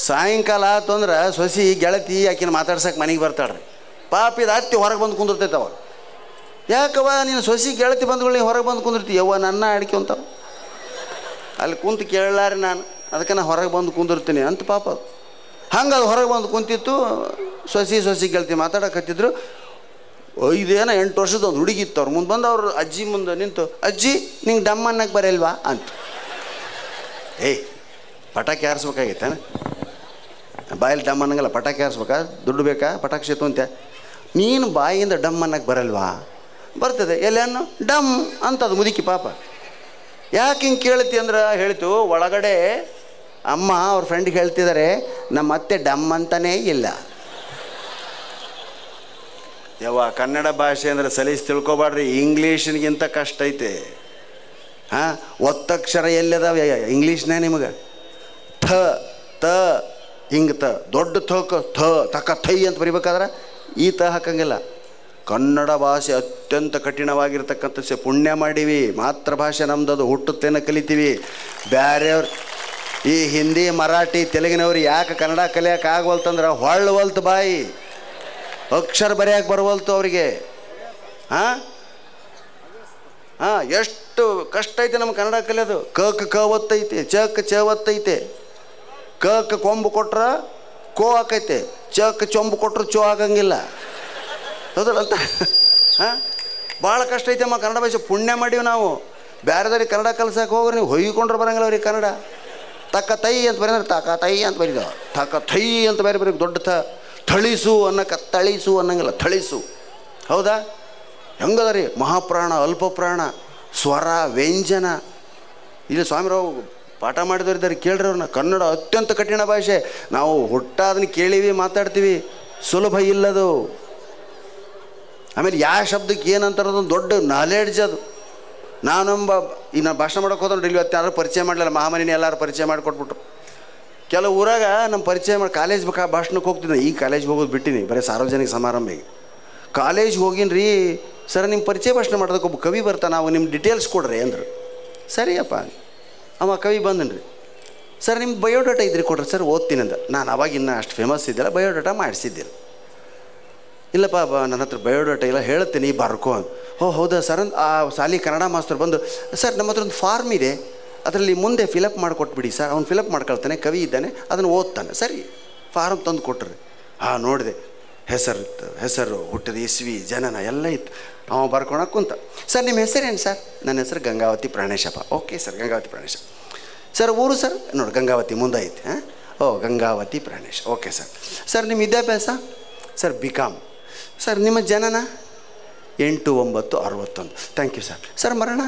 ಸಾಯಂಕಾಲ ಆತು ಅಂದ್ರೆ ಸೊಸಿ ಗೆಳತಿ ಆಕಿನ ಮಾತಾಡ್ಸಕ್ಕೆ ಮನೆಗೆ ಬರ್ತಾಳ್ರಿ ಪಾಪ ಇದು ಹತ್ತಿ ಹೊರಗೆ ಬಂದು ಕುಂದಿರ್ತೈತೆ ಅವಾಗ ಯಾಕವ್ವ ನೀನು ಸೊಸಿ ಗೆಳತಿ ಬಂದ್ಗಳು ನೀ ಹೊರಗೆ ಬಂದು ಕುಂದಿರ್ತಿ ಯವ್ವ ನನ್ನ ಅಡ್ಕೊಂತಾವ ಅಲ್ಲಿ ಕುಂತು ಕೇಳಲಾರಿ ನಾನು ಅದಕ್ಕೆ ನಾ ಹೊರಗೆ ಬಂದು ಕುಂದಿರ್ತೀನಿ ಅಂತ ಪಾಪ ಅದು ಹಂಗೆ ಅದು ಹೊರಗೆ ಬಂದು ಕುಂತಿತ್ತು ಸೊಸಿ ಸೊಸಿ ಗೆಳತಿ ಮಾತಾಡಕತ್ತಿದ್ರು ಐದೇನೋ ಎಂಟು ವರ್ಷದ ಒಂದು ಹುಡುಗಿ ಇತ್ತು ಅವ್ರು ಮುಂದೆ ಬಂದು ಅವ್ರು ಅಜ್ಜಿ ಮುಂದೆ ನಿಂತು ಅಜ್ಜಿ ನಿಂಗೆ ಡಮ್ ಅನ್ನಕ್ಕೆ ಬರಲ್ವಾ ಅಂತ ಏಯ್ ಪಟಾಕಿ ಹಾರಿಸ್ಬೇಕಾಗಿತ್ತಾನೆ ಬಾಯಲ್ಲಿ ಡಮ್ ಅನ್ನಂಗಲ್ಲ ಪಟಾಕಿ ಹಾರಿಸ್ಬೇಕಾ ದುಡ್ಡು ಬೇಕಾ ಪಟಾಕಿ ಸೇತು ಅಂತ ನೀನು ಬಾಯಿಯಿಂದ ಡಮ್ ಅನ್ನಕ್ಕೆ ಬರಲ್ವಾ ಬರ್ತದೆ ಎಲ್ಲನ್ನು ಡಮ್ ಅಂತದು ಮುದುಕಿ ಪಾಪ ಯಾಕೆ ಹಿಂಗೆ ಕೇಳ್ತಿ ಅಂದ್ರೆ ಹೇಳ್ತು ಒಳಗಡೆ ಅಮ್ಮ ಅವ್ರ ಫ್ರೆಂಡ್ಗೆ ಹೇಳ್ತಿದ್ದಾರೆ ನಮ್ಮ ಅತ್ತೆ ಡಮ್ ಅಂತಾನೇ ಇಲ್ಲ ಯವ್ವ ಕನ್ನಡ ಭಾಷೆ ಅಂದ್ರೆ ಸಲೀಸ್ ತಿಳ್ಕೊಬಾಡ್ರಿ ಇಂಗ್ಲೀಷಿಗಿಂತ ಕಷ್ಟ ಐತೆ ಹಾಂ ಒತ್ತಕ್ಷರ ಎಲ್ಲದಾವ ಇಂಗ್ಲೀಷ್ನೇ ನಿಮಗೆ ಥ ತ ಹಿಂಗೆ ತ ದೊಡ್ಡ ಥಕ ಥ ತಕ ಥೈ ಅಂತ ಬರಿಬೇಕಾದ್ರೆ ಈ ತ ಹಾಕಂಗಿಲ್ಲ ಕನ್ನಡ ಭಾಷೆ ಅತ್ಯಂತ ಕಠಿಣವಾಗಿರ್ತಕ್ಕಂಥ ಸೆ ಪುಣ್ಯ ಮಾಡೀವಿ ಮಾತೃಭಾಷೆ ನಮ್ದು ಹುಟ್ಟುತ್ತೇನ ಕಲಿತೀವಿ ಬ್ಯಾರೆಯವ್ರು ಈ ಹಿಂದಿ ಮರಾಠಿ ತೆಲುಗಿನವ್ರು ಯಾಕೆ ಕನ್ನಡ ಕಲಿಯೋಕೆ ಆಗವಲ್ತಂದ್ರೆ ಹೊಳ್ಳವಲ್ತು ಬಾಯಿ ಅಕ್ಷರ ಬರೆಯಕ್ಕೆ ಬರವಲ್ತು ಅವರಿಗೆ ಹಾಂ ಹಾಂ ಎಷ್ಟು ಕಷ್ಟ ಐತೆ ನಮ್ಮ ಕನ್ನಡ ಕಲಿಯೋದು ಕಕ್ ಕ ಒತ್ತೈತೆ ಚಕ್ ಚ ಒತ್ತೈತೆ ಕಕ್ ಕೊಂಬು ಕೊಟ್ರೆ ಕೋ ಆಕೈತೆ ಚಕ್ ಚೊಂಬು ಕೊಟ್ರೆ ಚೋ ಆಗಂಗಿಲ್ಲ ಹೌದಲ್ಲ ಅಂತ ಹಾಂ ಭಾಳ ಕಷ್ಟ ಐತೆ ಅಮ್ಮ ಕನ್ನಡ ಭಾಷೆ ಪುಣ್ಯ ಮಾಡೀವಿ ನಾವು ಬೇರೆದವ್ರಿಗೆ ಕನ್ನಡ ಕಲ್ಸಕ್ಕೆ ಹೋಗ್ರಿ ನೀವು ಹೊಯ್ಕೊಂಡ್ರೆ ಬರಂಗಿಲ್ಲ ಅವ್ರಿಗೆ ಕನ್ನಡ ತಕ್ಕ ತೈ ಅಂತ ಬರೀದ್ರೆ ತಕ ತೈ ಅಂತ ಬರೀದ ತಕ ಥೈ ಅಂತ ಬೇರೆ ಬರೀ ದೊಡ್ಡ ಥ ಥಳಿಸು ಅನ್ನಕ್ಕೆ ತಳಿಸು ಅನ್ನಂಗಿಲ್ಲ ಥಳಿಸು ಹೌದಾ ಹೆಂಗದ ರೀ ಮಹಾಪ್ರಾಣ ಅಲ್ಪ ಪ್ರಾಣ ಸ್ವರ ವ್ಯಂಜನ ಇಲ್ಲಿ ಸ್ವಾಮಿರಾವ್ ಪಾಠ ಮಾಡಿದವರಿದ್ದಾರೆ ಕೇಳ್ರಿ ಅವ್ರನ್ನ ಕನ್ನಡ ಅತ್ಯಂತ ಕಠಿಣ ಭಾಷೆ ನಾವು ಹುಟ್ಟಾದನ್ನ ಕೇಳೀವಿ ಮಾತಾಡ್ತೀವಿ ಸುಲಭ ಇಲ್ಲದು ಆಮೇಲೆ ಯಾವ ಶಬ್ದಕ್ಕೆ ಏನಂತಾರದು ದೊಡ್ಡ ನಾಲೆಡ್ಜ್ ಅದು ನಾನೊಬ್ಬ ಈಗ ನಾನು ಭಾಷಣ ಮಾಡೋಕೆ ಹೋದ್ರೆ ಇಲ್ಲಿ ಇವತ್ತು ಯಾರು ಪರಿಚಯ ಮಾಡಲಿಲ್ಲ ಮಹಾಮನಿನ ಎಲ್ಲರೂ ಪರಿಚಯ ಮಾಡಿಕೊಟ್ಬಿಟ್ರು ಕೆಲವು ಊರಾಗ ನಮ್ಮ ಪರಿಚಯ ಮಾಡಿ ಕಾಲೇಜ್ ಬೇಕಾ ಭಾಷಣಕ್ಕೆ ಹೋಗ್ತಿದ್ದೆ ಈಗ ಕಾಲೇಜ್ಗೆ ಹೋಗೋದು ಬಿಟ್ಟಿನಿ ಬರೀ ಸಾರ್ವಜನಿಕ ಸಮಾರಂಭಿಗೆ ಕಾಲೇಜ್ಗೆ ಹೋಗಿನಿ ರೀ ಸರ್ ನಿಮ್ಮ ಪರಿಚಯ ಭಾಷಣ ಮಾಡೋದಕ್ಕೆ ಒಬ್ಬ ಕವಿ ಬರ್ತಾನೆ ನಾವು ನಿಮ್ಮ ಡಿಟೇಲ್ಸ್ ಕೊಡ್ರಿ ಅಂದರು ಸರಿಯಪ್ಪ ಅವ ಕವಿ ಬಂದನು ರೀ ಸರ್ ನಿಮ್ಮ ಬಯೋಡಾಟಾ ಇದ್ರಿ ಕೊಡ್ರಿ ಸರ್ ಓದ್ತೀನಿ ಅಂದ ನಾನು ಅವಾಗ ಇನ್ನೂ ಅಷ್ಟು ಫೇಮಸ್ ಇದ್ದಿಲ್ಲ ಬಯೋಡಾಟಾ ಮಾಡಿಸಿದ್ದಿಲ್ಲ ಇಲ್ಲಪ್ಪ ಬ ನನ್ನ ಹತ್ರ ಬಯೋಡಾಟಾ ಇಲ್ಲ ಹೇಳ್ತೀನಿ ಬರ್ಕೋ ಅಂತ ಓ ಹೌದಾ ಸರ್ ಅಂತ ಆ ಸಾಲಿ ಕನ್ನಡ ಮಾಸ್ತರ್ ಬಂದು ಸರ್ ನಮ್ಮ ಹತ್ರ ಒಂದು ಫಾರ್ಮ್ ಇದೆ ಅದರಲ್ಲಿ ಮುಂದೆ ಫಿಲಪ್ ಮಾಡಿಕೊಟ್ಬಿಡಿ ಸರ್ ಅವ್ನು ಫಿಲಪ್ ಮಾಡ್ಕೊಳ್ತಾನೆ ಕವಿ ಇದ್ದಾನೆ ಅದನ್ನು ಓದ್ತಾನೆ ಸರಿ ಫಾರಮ್ ತಂದು ಕೊಟ್ರಿ ಹಾಂ ನೋಡಿದೆ ಹೆಸರು ಇತ್ತು ಹೆಸರು ಹುಟ್ಟಿದ ಇಸ್ವಿ ಜನನ ಎಲ್ಲ ಇತ್ತು ಅವ ಬರ್ಕೊಳಕ್ಕೆ ಕುಂತ ಸರ್ ನಿಮ್ಮ ಹೆಸರೇನು ಸರ್ ನನ್ನ ಹೆಸರು Gangavati Praneshappa okay sir Gangavati Pranesha sir ಊರು ಸರ್ ನೋಡಿ ಗಂಗಾವತಿ ಮುಂದೆ ಐತೆ ಹಾಂ ಓ Gangavati Pranesh okay sir sir ನಿಮ್ಮ ವಿದ್ಯಾಭ್ಯಾಸ ಸರ್ ಬಿ ಕಾಮ್ ಸರ್ ನಿಮ್ಮ ಜನನ ಎಂಟು ಒಂಬತ್ತು ಅರವತ್ತೊಂದು ಥ್ಯಾಂಕ್ ಯು ಸರ್ ಸರ್ ಮರಣ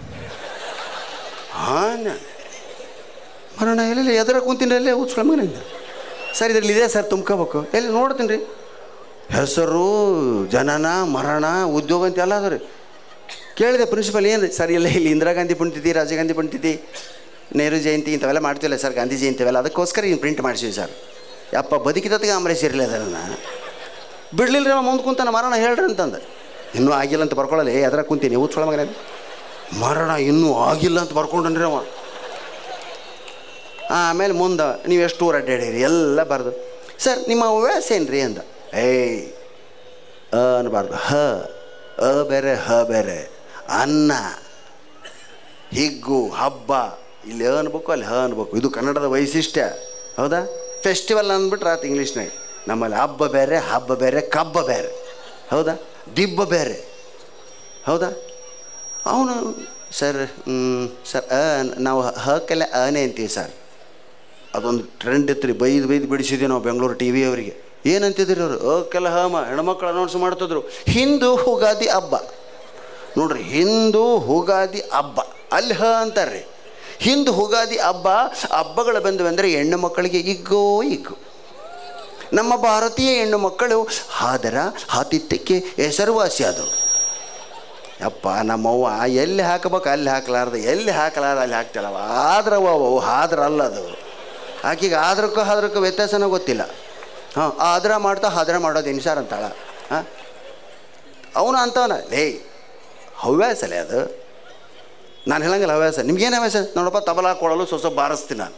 ಹಾಂ ಮರಣ ಎಲ್ಲೆಲ್ಲ ಎದರ ಕುಂತೀನಿ ಅಲ್ಲೇ ಉತ್ಸಳ ಮಗನಿಂದ ಸರ್ ಇದರಲ್ಲಿ ಇದೆ ಸರ್ ತುಂಬ್ಕೋಬೇಕು ಎಲ್ಲಿ ನೋಡ್ತೀನಿ ರೀ ಹೆಸರು ಜನನ ಮರಣ ಉದ್ಯೋಗ ಅಂತ ಎಲ್ಲ ಅದ ರೀ ಕೇಳಿದೆ ಪ್ರಿನ್ಸಿಪಲ್ ಏನು ಸರ್ ಇಲ್ಲ ಇಲ್ಲಿ ಇಂದಿರಾ ಗಾಂಧಿ ಪುಣ್ಯತಿಥಿ ರಾಜೀವ್ ಗಾಂಧಿ ಪುಣ್ಯತಿಥಿ ನೆಹರು ಜಯಂತಿ ಇಂಥವೆಲ್ಲ ಮಾಡ್ತೀವಲ್ಲ ಸರ್ ಗಾಂಧಿ ಜಯಂತಿ ಅವೆಲ್ಲ ಅದಕ್ಕೋಸ್ಕರ ಇನ್ನು ಪ್ರಿಂಟ್ ಮಾಡಿಸಿವಿ ಸರ್ ಯಪ್ಪ ಬದುಕಿದತ್ತಿಗೆ ಅಂಬರೀಷ್ ಇರಲಿ ಅದನ್ನು ಬಿಡ್ಲಿಲ್ಲ ರೀ ಮುಂದೆ ಕುಂತಾನ ಮರಣ ಹೇಳ್ರಿ ಅಂತಂದು ಇನ್ನೂ ಆಗಿಲ್ಲ ಅಂತ ಬರ್ಕೊಳ್ಳಲ್ಲ ಏ ಅದ್ರ ಕುಂತೀನಿ ಉತ್ಸಳ ಮಗನ ಮರಣ ಇನ್ನೂ ಆಗಿಲ್ಲ ಅಂತ ಬರ್ಕೊಂಡನ್ರಿ ಅವ ಆಮೇಲೆ ಮುಂದೆ ನೀವು ಎಷ್ಟು ಊರು ಅಡ್ಡಾಡಿರಿ ಎಲ್ಲ ಬರ್ದು ಸರ್ ನಿಮ್ಮ ಹವ್ಯಾಸ ಏನು ರೀ ಅಂದ ಏಯ್ ಅ ಅನ್ಬಾರ್ದು ಹ ಅ ಬೇರೆ ಹ ಬೇರೆ ಅನ್ನ ಹಿಗ್ಗು ಹಬ್ಬ ಇಲ್ಲಿ ಅ ಅನ್ಬೇಕು ಅಲ್ಲಿ ಹ ಅನ್ಬೇಕು ಇದು ಕನ್ನಡದ ವೈಶಿಷ್ಟ್ಯ ಹೌದಾ ಫೆಸ್ಟಿವಲ್ ಅಂದ್ಬಿಟ್ರೆ ಆತು ಇಂಗ್ಲೀಷ್ನಾಗ ನಮ್ಮಲ್ಲಿ ಹಬ್ಬ ಬೇರೆ ಹಬ್ಬ ಬೇರೆ ಕಬ್ಬ ಬೇರೆ ಹೌದಾ ದಿಬ್ಬ ಬೇರೆ ಹೌದಾ ಅವನು ಸರ್ ಸರ್ ಅ ನಾವು ಹಕ್ಕೆಲ್ಲ ಅನೇ ಅಂತೀವಿ ಸರ್ ಅದೊಂದು ಟ್ರೆಂಡ್ ಇತ್ತು ರೀ ಬೈದು ಬೈದು ಬಿಡಿಸಿದ್ವಿ ನಾವು ಬೆಂಗಳೂರು ಟಿ ವಿ ಅವರಿಗೆ ಏನಂತಿದ್ರಿ ಅವರು ಅಕ್ಕೆಲ್ಲ ಹಮ ಹೆಣ್ಮಕ್ಳು ಅನೌನ್ಸ್ ಮಾಡ್ತಿದ್ರು ಹಿಂದೂ ಉಗಾದಿ ಹಬ್ಬ ನೋಡ್ರಿ ಹಿಂದೂ ಉಗಾದಿ ಹಬ್ಬ ಅಲ್ಲಿ ಹ ಅಂತಾರೆ ಹಿಂದೂ ಉಗಾದಿ ಹಬ್ಬ ಹಬ್ಬಗಳು ಬಂದವೆಂದರೆ ಹೆಣ್ಣು ಮಕ್ಕಳಿಗೆ ಇಗ್ಗೋ ಇಗ್ಗು ನಮ್ಮ ಭಾರತೀಯ ಹೆಣ್ಣು ಮಕ್ಕಳು ಹಾದರ ಹಾತಿತ್ಯಕ್ಕೆ ಹೆಸರುವಾಸಿ ಆದವು ಯಪ್ಪ ನಮ್ಮವ್ವ ಎಲ್ಲಿ ಹಾಕಬೇಕು ಅಲ್ಲಿ ಹಾಕಲಾರ್ದು ಎಲ್ಲಿ ಹಾಕಲಾರ್ದು ಅಲ್ಲಿ ಹಾಕ್ತಾಳವ ಆದ್ರವ ಅವು ಹಾದ್ರ ಅಲ್ಲ ಅದು ಆಕೆಗೆ ಆದ್ರಕ್ಕೂ ಹಾದ್ರಕ್ಕೂ ವ್ಯತ್ಯಾಸನೂ ಗೊತ್ತಿಲ್ಲ ಹಾಂ ಆದ್ರ ಮಾಡ್ತಾ ಹಾದ್ರ ಮಾಡೋದು ಇನ್ಸಾರ್ ಅಂತಾಳ ಹಾಂ ಅವನು ಅಂತವನ ಲೇ ಹವ್ಯಾಸಲೇ ಅದು ನಾನು ಹೇಳಂಗಿಲ್ಲ ಹವ್ಯಾಸ ನಿಮ್ಗೇನು ಹವ್ಯಾಸ ನೋಡಪ್ಪ ತಬಲ ಕೊಡಲು ಸ್ವಲ್ಪ ಬಾರಿಸ್ತೀನಿ ನಾನು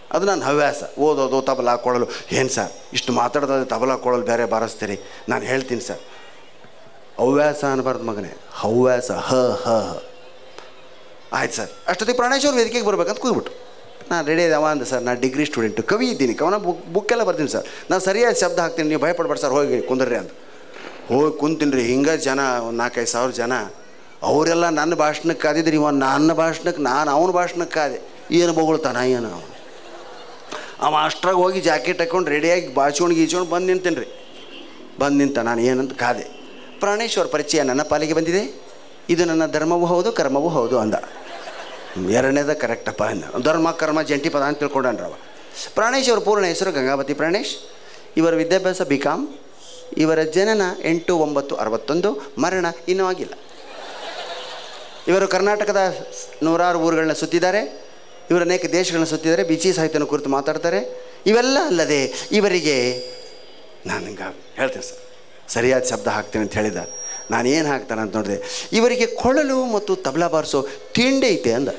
ಅದು ನನ್ನ ಹವ್ಯಾಸ ಓದೋದು ತಬಲ ಹಾಕ್ಕೊಳ್ಳಲು ಏನು ಸರ್ ಇಷ್ಟು ಮಾತಾಡೋದು ತಬಲ ಹಾಕ್ಕೊಳ್ಳಲು ಬೇರೆ ಬಾರಿಸ್ತೀರಿ ನಾನು ಹೇಳ್ತೀನಿ ಸರ್ ಹವ್ಯಾಸ ಅನ್ನಬಾರ್ದು ಮಗನೇ ಹವ್ಯಾಸ ಹ ಹ ಹ ಆಯ್ತು ಸರ್ ಅಷ್ಟೊತ್ತಿಗೆ ಪ್ರಾಣೇಶ್ವರ್ ವೇದಿಕೆಗೆ ಬರ್ಬೇಕಂತ ಕೂಗ್ಬಿಟ್ಟು ನಾನು ರೆಡಿ ಅವ ಅಂದೆ ಸರ್ ನಾನು ಡಿಗ್ರಿ ಸ್ಟೂಡೆಂಟು ಕವಿ ಇದ್ದೀನಿ ಕವನ ಬುಕ್ ಬುಕ್ಕೆಲ್ಲ ಬರ್ತೀನಿ ಸರ್ ನಾನು ಸರಿಯಾದ ಶಬ್ದ ಹಾಕ್ತೀನಿ ನೀವು ಭಯಪಡ್ಬೇಡಿ ಸರ್ ಹೋಗಿ ಕುಂದ್ರಿ ಅಂತ ಹೋಗಿ ಕುಂತೀನಿ ರೀ ಹಿಂಗೆ ಜನ ಒಂದು ನಾಲ್ಕೈದು ಸಾವಿರ ಜನ ಅವರೆಲ್ಲ ನನ್ನ ಭಾಷಣಕ್ಕೆ ಕಾದಿದ್ರಿ ಇವ ನನ್ನ ಭಾಷಣಕ್ಕೆ ನಾನು ಅವನ ಭಾಷಣಕ್ಕೆ ಕಾದೆ ಏನು ಬೊಗಳ್ತಾನ ಏನು ಅವನು ಅವ ಅಷ್ಟ್ರಾಗ ಹೋಗಿ ಜಾಕೆಟ್ ಹಾಕ್ಕೊಂಡು ರೆಡಿಯಾಗಿ ಬಾಚ್ಕೊಂಡು ಗೀಚ್ಕೊಂಡು ಬಂದು ನಿಂತೇನೆ ರೀ ಬಂದು ನಿಂತ ನಾನು ಏನಂತ ಕಾದೆ ಪ್ರಾಣೇಶ್ವರ ಪರಿಚಯ ನನ್ನ ಪಾಲಿಗೆ ಬಂದಿದೆ ಇದು ನನ್ನ ಧರ್ಮವೂ ಹೌದು ಕರ್ಮವೂ ಹೌದು ಅಂದ ಎರಡನೇದ ಕರೆಕ್ಟಪ್ಪ ಅಂದ ಧರ್ಮ ಕರ್ಮ ಜಂಟಿ ಪದ ಅಂತ ತಿಳ್ಕೊಂಡನ್ರವ ಪ್ರಾಣೇಶ್ ಅವ್ರ ಪೂರ್ಣ ಹೆಸರು ಗಂಗಾವತಿ ಪ್ರಾಣೇಶ್ ಇವರ ವಿದ್ಯಾಭ್ಯಾಸ ಬಿ ಕಾಮ್ ಇವರ ಜನನ ಎಂಟು ಒಂಬತ್ತು ಅರವತ್ತೊಂದು ಮರಣ ಇನ್ನೂ ಆಗಿಲ್ಲ ಇವರು ಕರ್ನಾಟಕದ ನೂರಾರು ಊರುಗಳನ್ನ ಸುತ್ತಿದ್ದಾರೆ ಇವರು ಅನೇಕ ದೇಶಗಳನ್ನ ಸುತ್ತಿದ್ದಾರೆ ಬಿಚಿ ಸಾಹಿತ್ಯನ ಕುರಿತು ಮಾತಾಡ್ತಾರೆ ಇವೆಲ್ಲ ಅಲ್ಲದೆ ಇವರಿಗೆ ನಾನು ಹಿಂಗೆ ಹೇಳ್ತೀನಿ ಸರ್ ಸರಿಯಾದ ಶಬ್ದ ಹಾಕ್ತೀನಿ ಅಂತ ಹೇಳಿದ ನಾನು ಏನು ಹಾಕ್ತಾನೆ ಅಂತ ನೋಡಿದೆ ಇವರಿಗೆ ಕೊಳಲು ಮತ್ತು ತಬಲಾ ಬಾರಿಸೋ ತಿಂಡಿ ಐತೆ ಅಂದ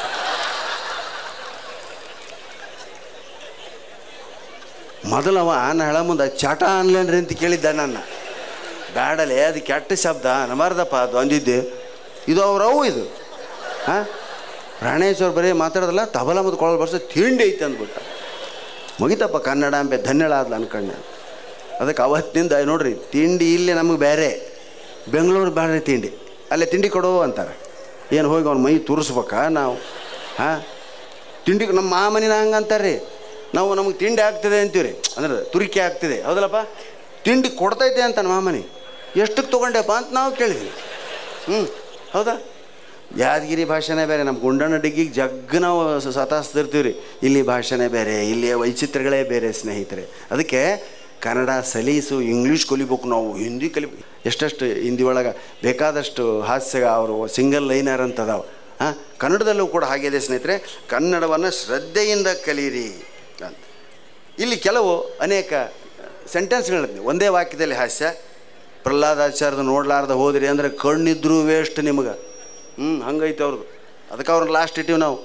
ಮೊದಲವ ನಾನು ಹೇಳ ಮುಂದೆ ಚಾಟ ಅನ್ಲೇನ್ರಿ ಅಂತ ಕೇಳಿದ್ದ ನನ್ನ ಬ್ಯಾಡಲೆ ಅದು ಕೆಟ್ಟ ಶಬ್ದ ಅನಬಾರ್ದಪ್ಪ ಅದು ಅಂದಿದ್ದೆ ಇದು ಅವ್ರವು ಇದು ಹಾಂ ಪ್ರಾಣೇಶ್ವರ್ ಬರೀ ಮಾತಾಡೋದಲ್ಲ ತಬಲ ಮತ್ತು ಕೊಳಲು ಬರ್ಸೋ ತಿಂಡಿ ಐತೆ ಅಂದ್ಬಿಟ್ಟ ಮುಗಿತಪ್ಪ ಕನ್ನಡ ಅಂಬೆ ಧನ್ಯಳಾದ್ಲ ಅನ್ಕಂಡೆ ಅದಕ್ಕೆ ಅವತ್ತಿನಿಂದ ನೋಡ್ರಿ ತಿಂಡಿ ಇಲ್ಲಿ ನಮಗೆ ಬೇರೆ ಬೆಂಗಳೂರು ಬೇರೆ ತಿಂಡಿ ಅಲ್ಲೇ ತಿಂಡಿ ಕೊಡು ಅಂತಾರೆ ಏನು ಹೋಗಿ ಅವ್ನ ಮೈ ತುರಿಸ್ಬೇಕಾ ನಾವು ಹಾಂ ತಿಂಡಿ ನಮ್ಮ ಮಾಮನಿನ ಹಂಗೆ ಅಂತಾರೆ ರೀ ನಾವು ನಮಗೆ ತಿಂಡಿ ಆಗ್ತದೆ ಅಂತೀವಿ ರೀ ಅಂದ್ರೆ ತುರಿಕೆ ಆಗ್ತಿದೆ ಹೌದಲ್ಲಪ್ಪ ತಿಂಡಿ ಕೊಡ್ತೈತೆ ಅಂತ ನಮ್ಮ ಮಾಮನಿ ಎಷ್ಟಕ್ಕೆ ತೊಗೊಂಡೆಪ್ಪ ಅಂತ ನಾವು ಕೇಳಿದ್ವಿ ಹ್ಞೂ ಹೌದಾ ಯಾದಗಿರಿ ಭಾಷೆನೇ ಬೇರೆ ನಮ್ಮ ಗುಂಡಣ್ಣ ಡಿಗ್ಗಿಗೆ ಜಗ್ ನಾವು ಸತಾಸ್ತಿರ್ತೀವಿ ರೀ ಇಲ್ಲಿ ಭಾಷೆನೇ ಬೇರೆ ಇಲ್ಲಿ ವೈಚಿತ್ರ್ಯಗಳೇ ಬೇರೆ ಸ್ನೇಹಿತರೆ ಅದಕ್ಕೆ ಕನ್ನಡ ಸಲೀಸು ಇಂಗ್ಲೀಷ್ ಕಲಿಬೇಕು ನಾವು ಹಿಂದಿ ಕಲಿ ಎಷ್ಟೆಷ್ಟು ಹಿಂದಿ ಒಳಗೆ ಬೇಕಾದಷ್ಟು ಹಾಸ್ಯ ಅವರು ಸಿಂಗಲ್ ಲೈನರ್ ಅಂತ ಅದಾವೆ ಹಾಂ ಕನ್ನಡದಲ್ಲೂ ಕೂಡ ಹಾಗಿದೆ ಸ್ನೇಹಿತರೆ ಕನ್ನಡವನ್ನು ಶ್ರದ್ಧೆಯಿಂದ ಕಲೀರಿ ಅಂತ ಇಲ್ಲಿ ಕೆಲವು ಅನೇಕ ಸೆಂಟೆನ್ಸ್ಗಳಿದೆ ಒಂದೇ ವಾಕ್ಯದಲ್ಲಿ ಹಾಸ್ಯ ಪ್ರಹ್ಲಾದಾಚಾರ್ಯದ ನೋಡ್ಲಾರ್ದ ಹೋದ್ರಿ ಅಂದರೆ ಕಣ್ಣಿದ್ರೂ ವೇಸ್ಟ್ ನಿಮಗೆ ಹ್ಞೂ ಹಂಗೈತೆ ಅವ್ರದ್ದು ಅದಕ್ಕೆ ಅವ್ರನ್ನ ಲಾಸ್ಟ್ ಇಟ್ಟಿವಿ ನಾವು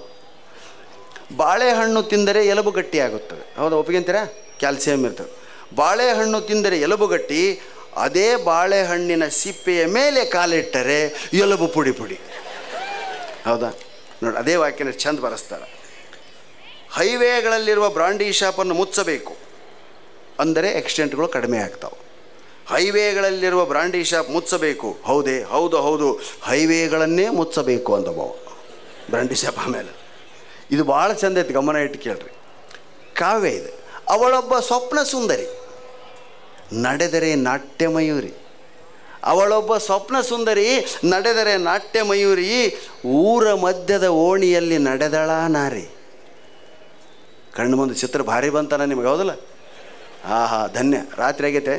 ಬಾಳೆಹಣ್ಣು ತಿಂದರೆ ಎಲುಬು ಗಟ್ಟಿ ಆಗುತ್ತದೆ ಹೌದಾ ಒಪ್ಪಿಗೆಂತೀರಾ ಕ್ಯಾಲ್ಸಿಯಂ ಇರ್ತದೆ ಬಾಳೆಹಣ್ಣು ತಿಂದರೆ ಎಲುಬು ಗಟ್ಟಿ ಅದೇ ಬಾಳೆಹಣ್ಣಿನ ಸಿಪ್ಪೆಯ ಮೇಲೆ ಕಾಲಿಟ್ಟರೆ ಎಲುಬು ಪುಡಿ ಪುಡಿ ಹೌದಾ ನೋಡಿ ಅದೇ ವಾಕ್ಯನ ಚಂದ ಬರೆಸ್ತಾರೆ ಹೈವೇಗಳಲ್ಲಿರುವ ಬ್ರಾಂಡಿ ಶಾಪನ್ನು ಮುಚ್ಚಬೇಕು ಅಂದರೆ ಎಕ್ಸಿಡೆಂಟ್ಗಳು ಕಡಿಮೆ ಆಗ್ತಾವೆ ಹೈವೇಗಳಲ್ಲಿರುವ ಬ್ರಾಂಡಿ ಶಾಪ್ ಮುಚ್ಚಬೇಕು ಹೌದೇ ಹೌದು ಹೌದು ಹೈವೇಗಳನ್ನೇ ಮುಚ್ಚಬೇಕು ಅಂತ ಬಾವು ಬ್ರಾಂಡಿ ಶಾಪ್ ಆಮೇಲೆ ಇದು ಭಾಳ ಚಂದ ಐತಿ ಗಮನ ಇಟ್ಟು ಕೇಳ್ರಿ ಕಾವ್ಯ ಇದೆ ಅವಳೊಬ್ಬ ಸ್ವಪ್ನ ಸುಂದರಿ ನಡೆದರೆ ನಾಟ್ಯ ಮಯೂರಿ ಅವಳೊಬ್ಬ ಸ್ವಪ್ನ ಸುಂದರಿ ನಡೆದರೆ ನಾಟ್ಯ ಮಯೂರಿ ಊರ ಮಧ್ಯದ ಓಣಿಯಲ್ಲಿ ನಡೆದಳ ನಾರಿ ಕಣ್ಣು ಮುಂದೆ ಚಿತ್ರ ಭಾರಿ ಬಂತಾನ ನಿಮಗೆ ಹೌದಲ್ಲ ಆಹಾ ಧನ್ಯ ರಾತ್ರಿ ಆಗೈತೆ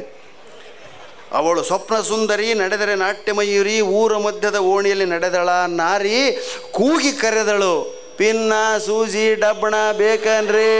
ಅವಳು ಸ್ವಪ್ನ ಸುಂದರಿ ನಡೆದರೆ ನಾಟ್ಯ ಮಯೂರಿ ಊರ ಮಧ್ಯದ ಓಣಿಯಲ್ಲಿ ನಡೆದಳ ನಾರಿ ಕೂಗಿ ಕರೆದಳು ಪಿನ್ನ ಸೂಜಿ ಡಬ್ಬಣ ಬೇಕನ್ರಿ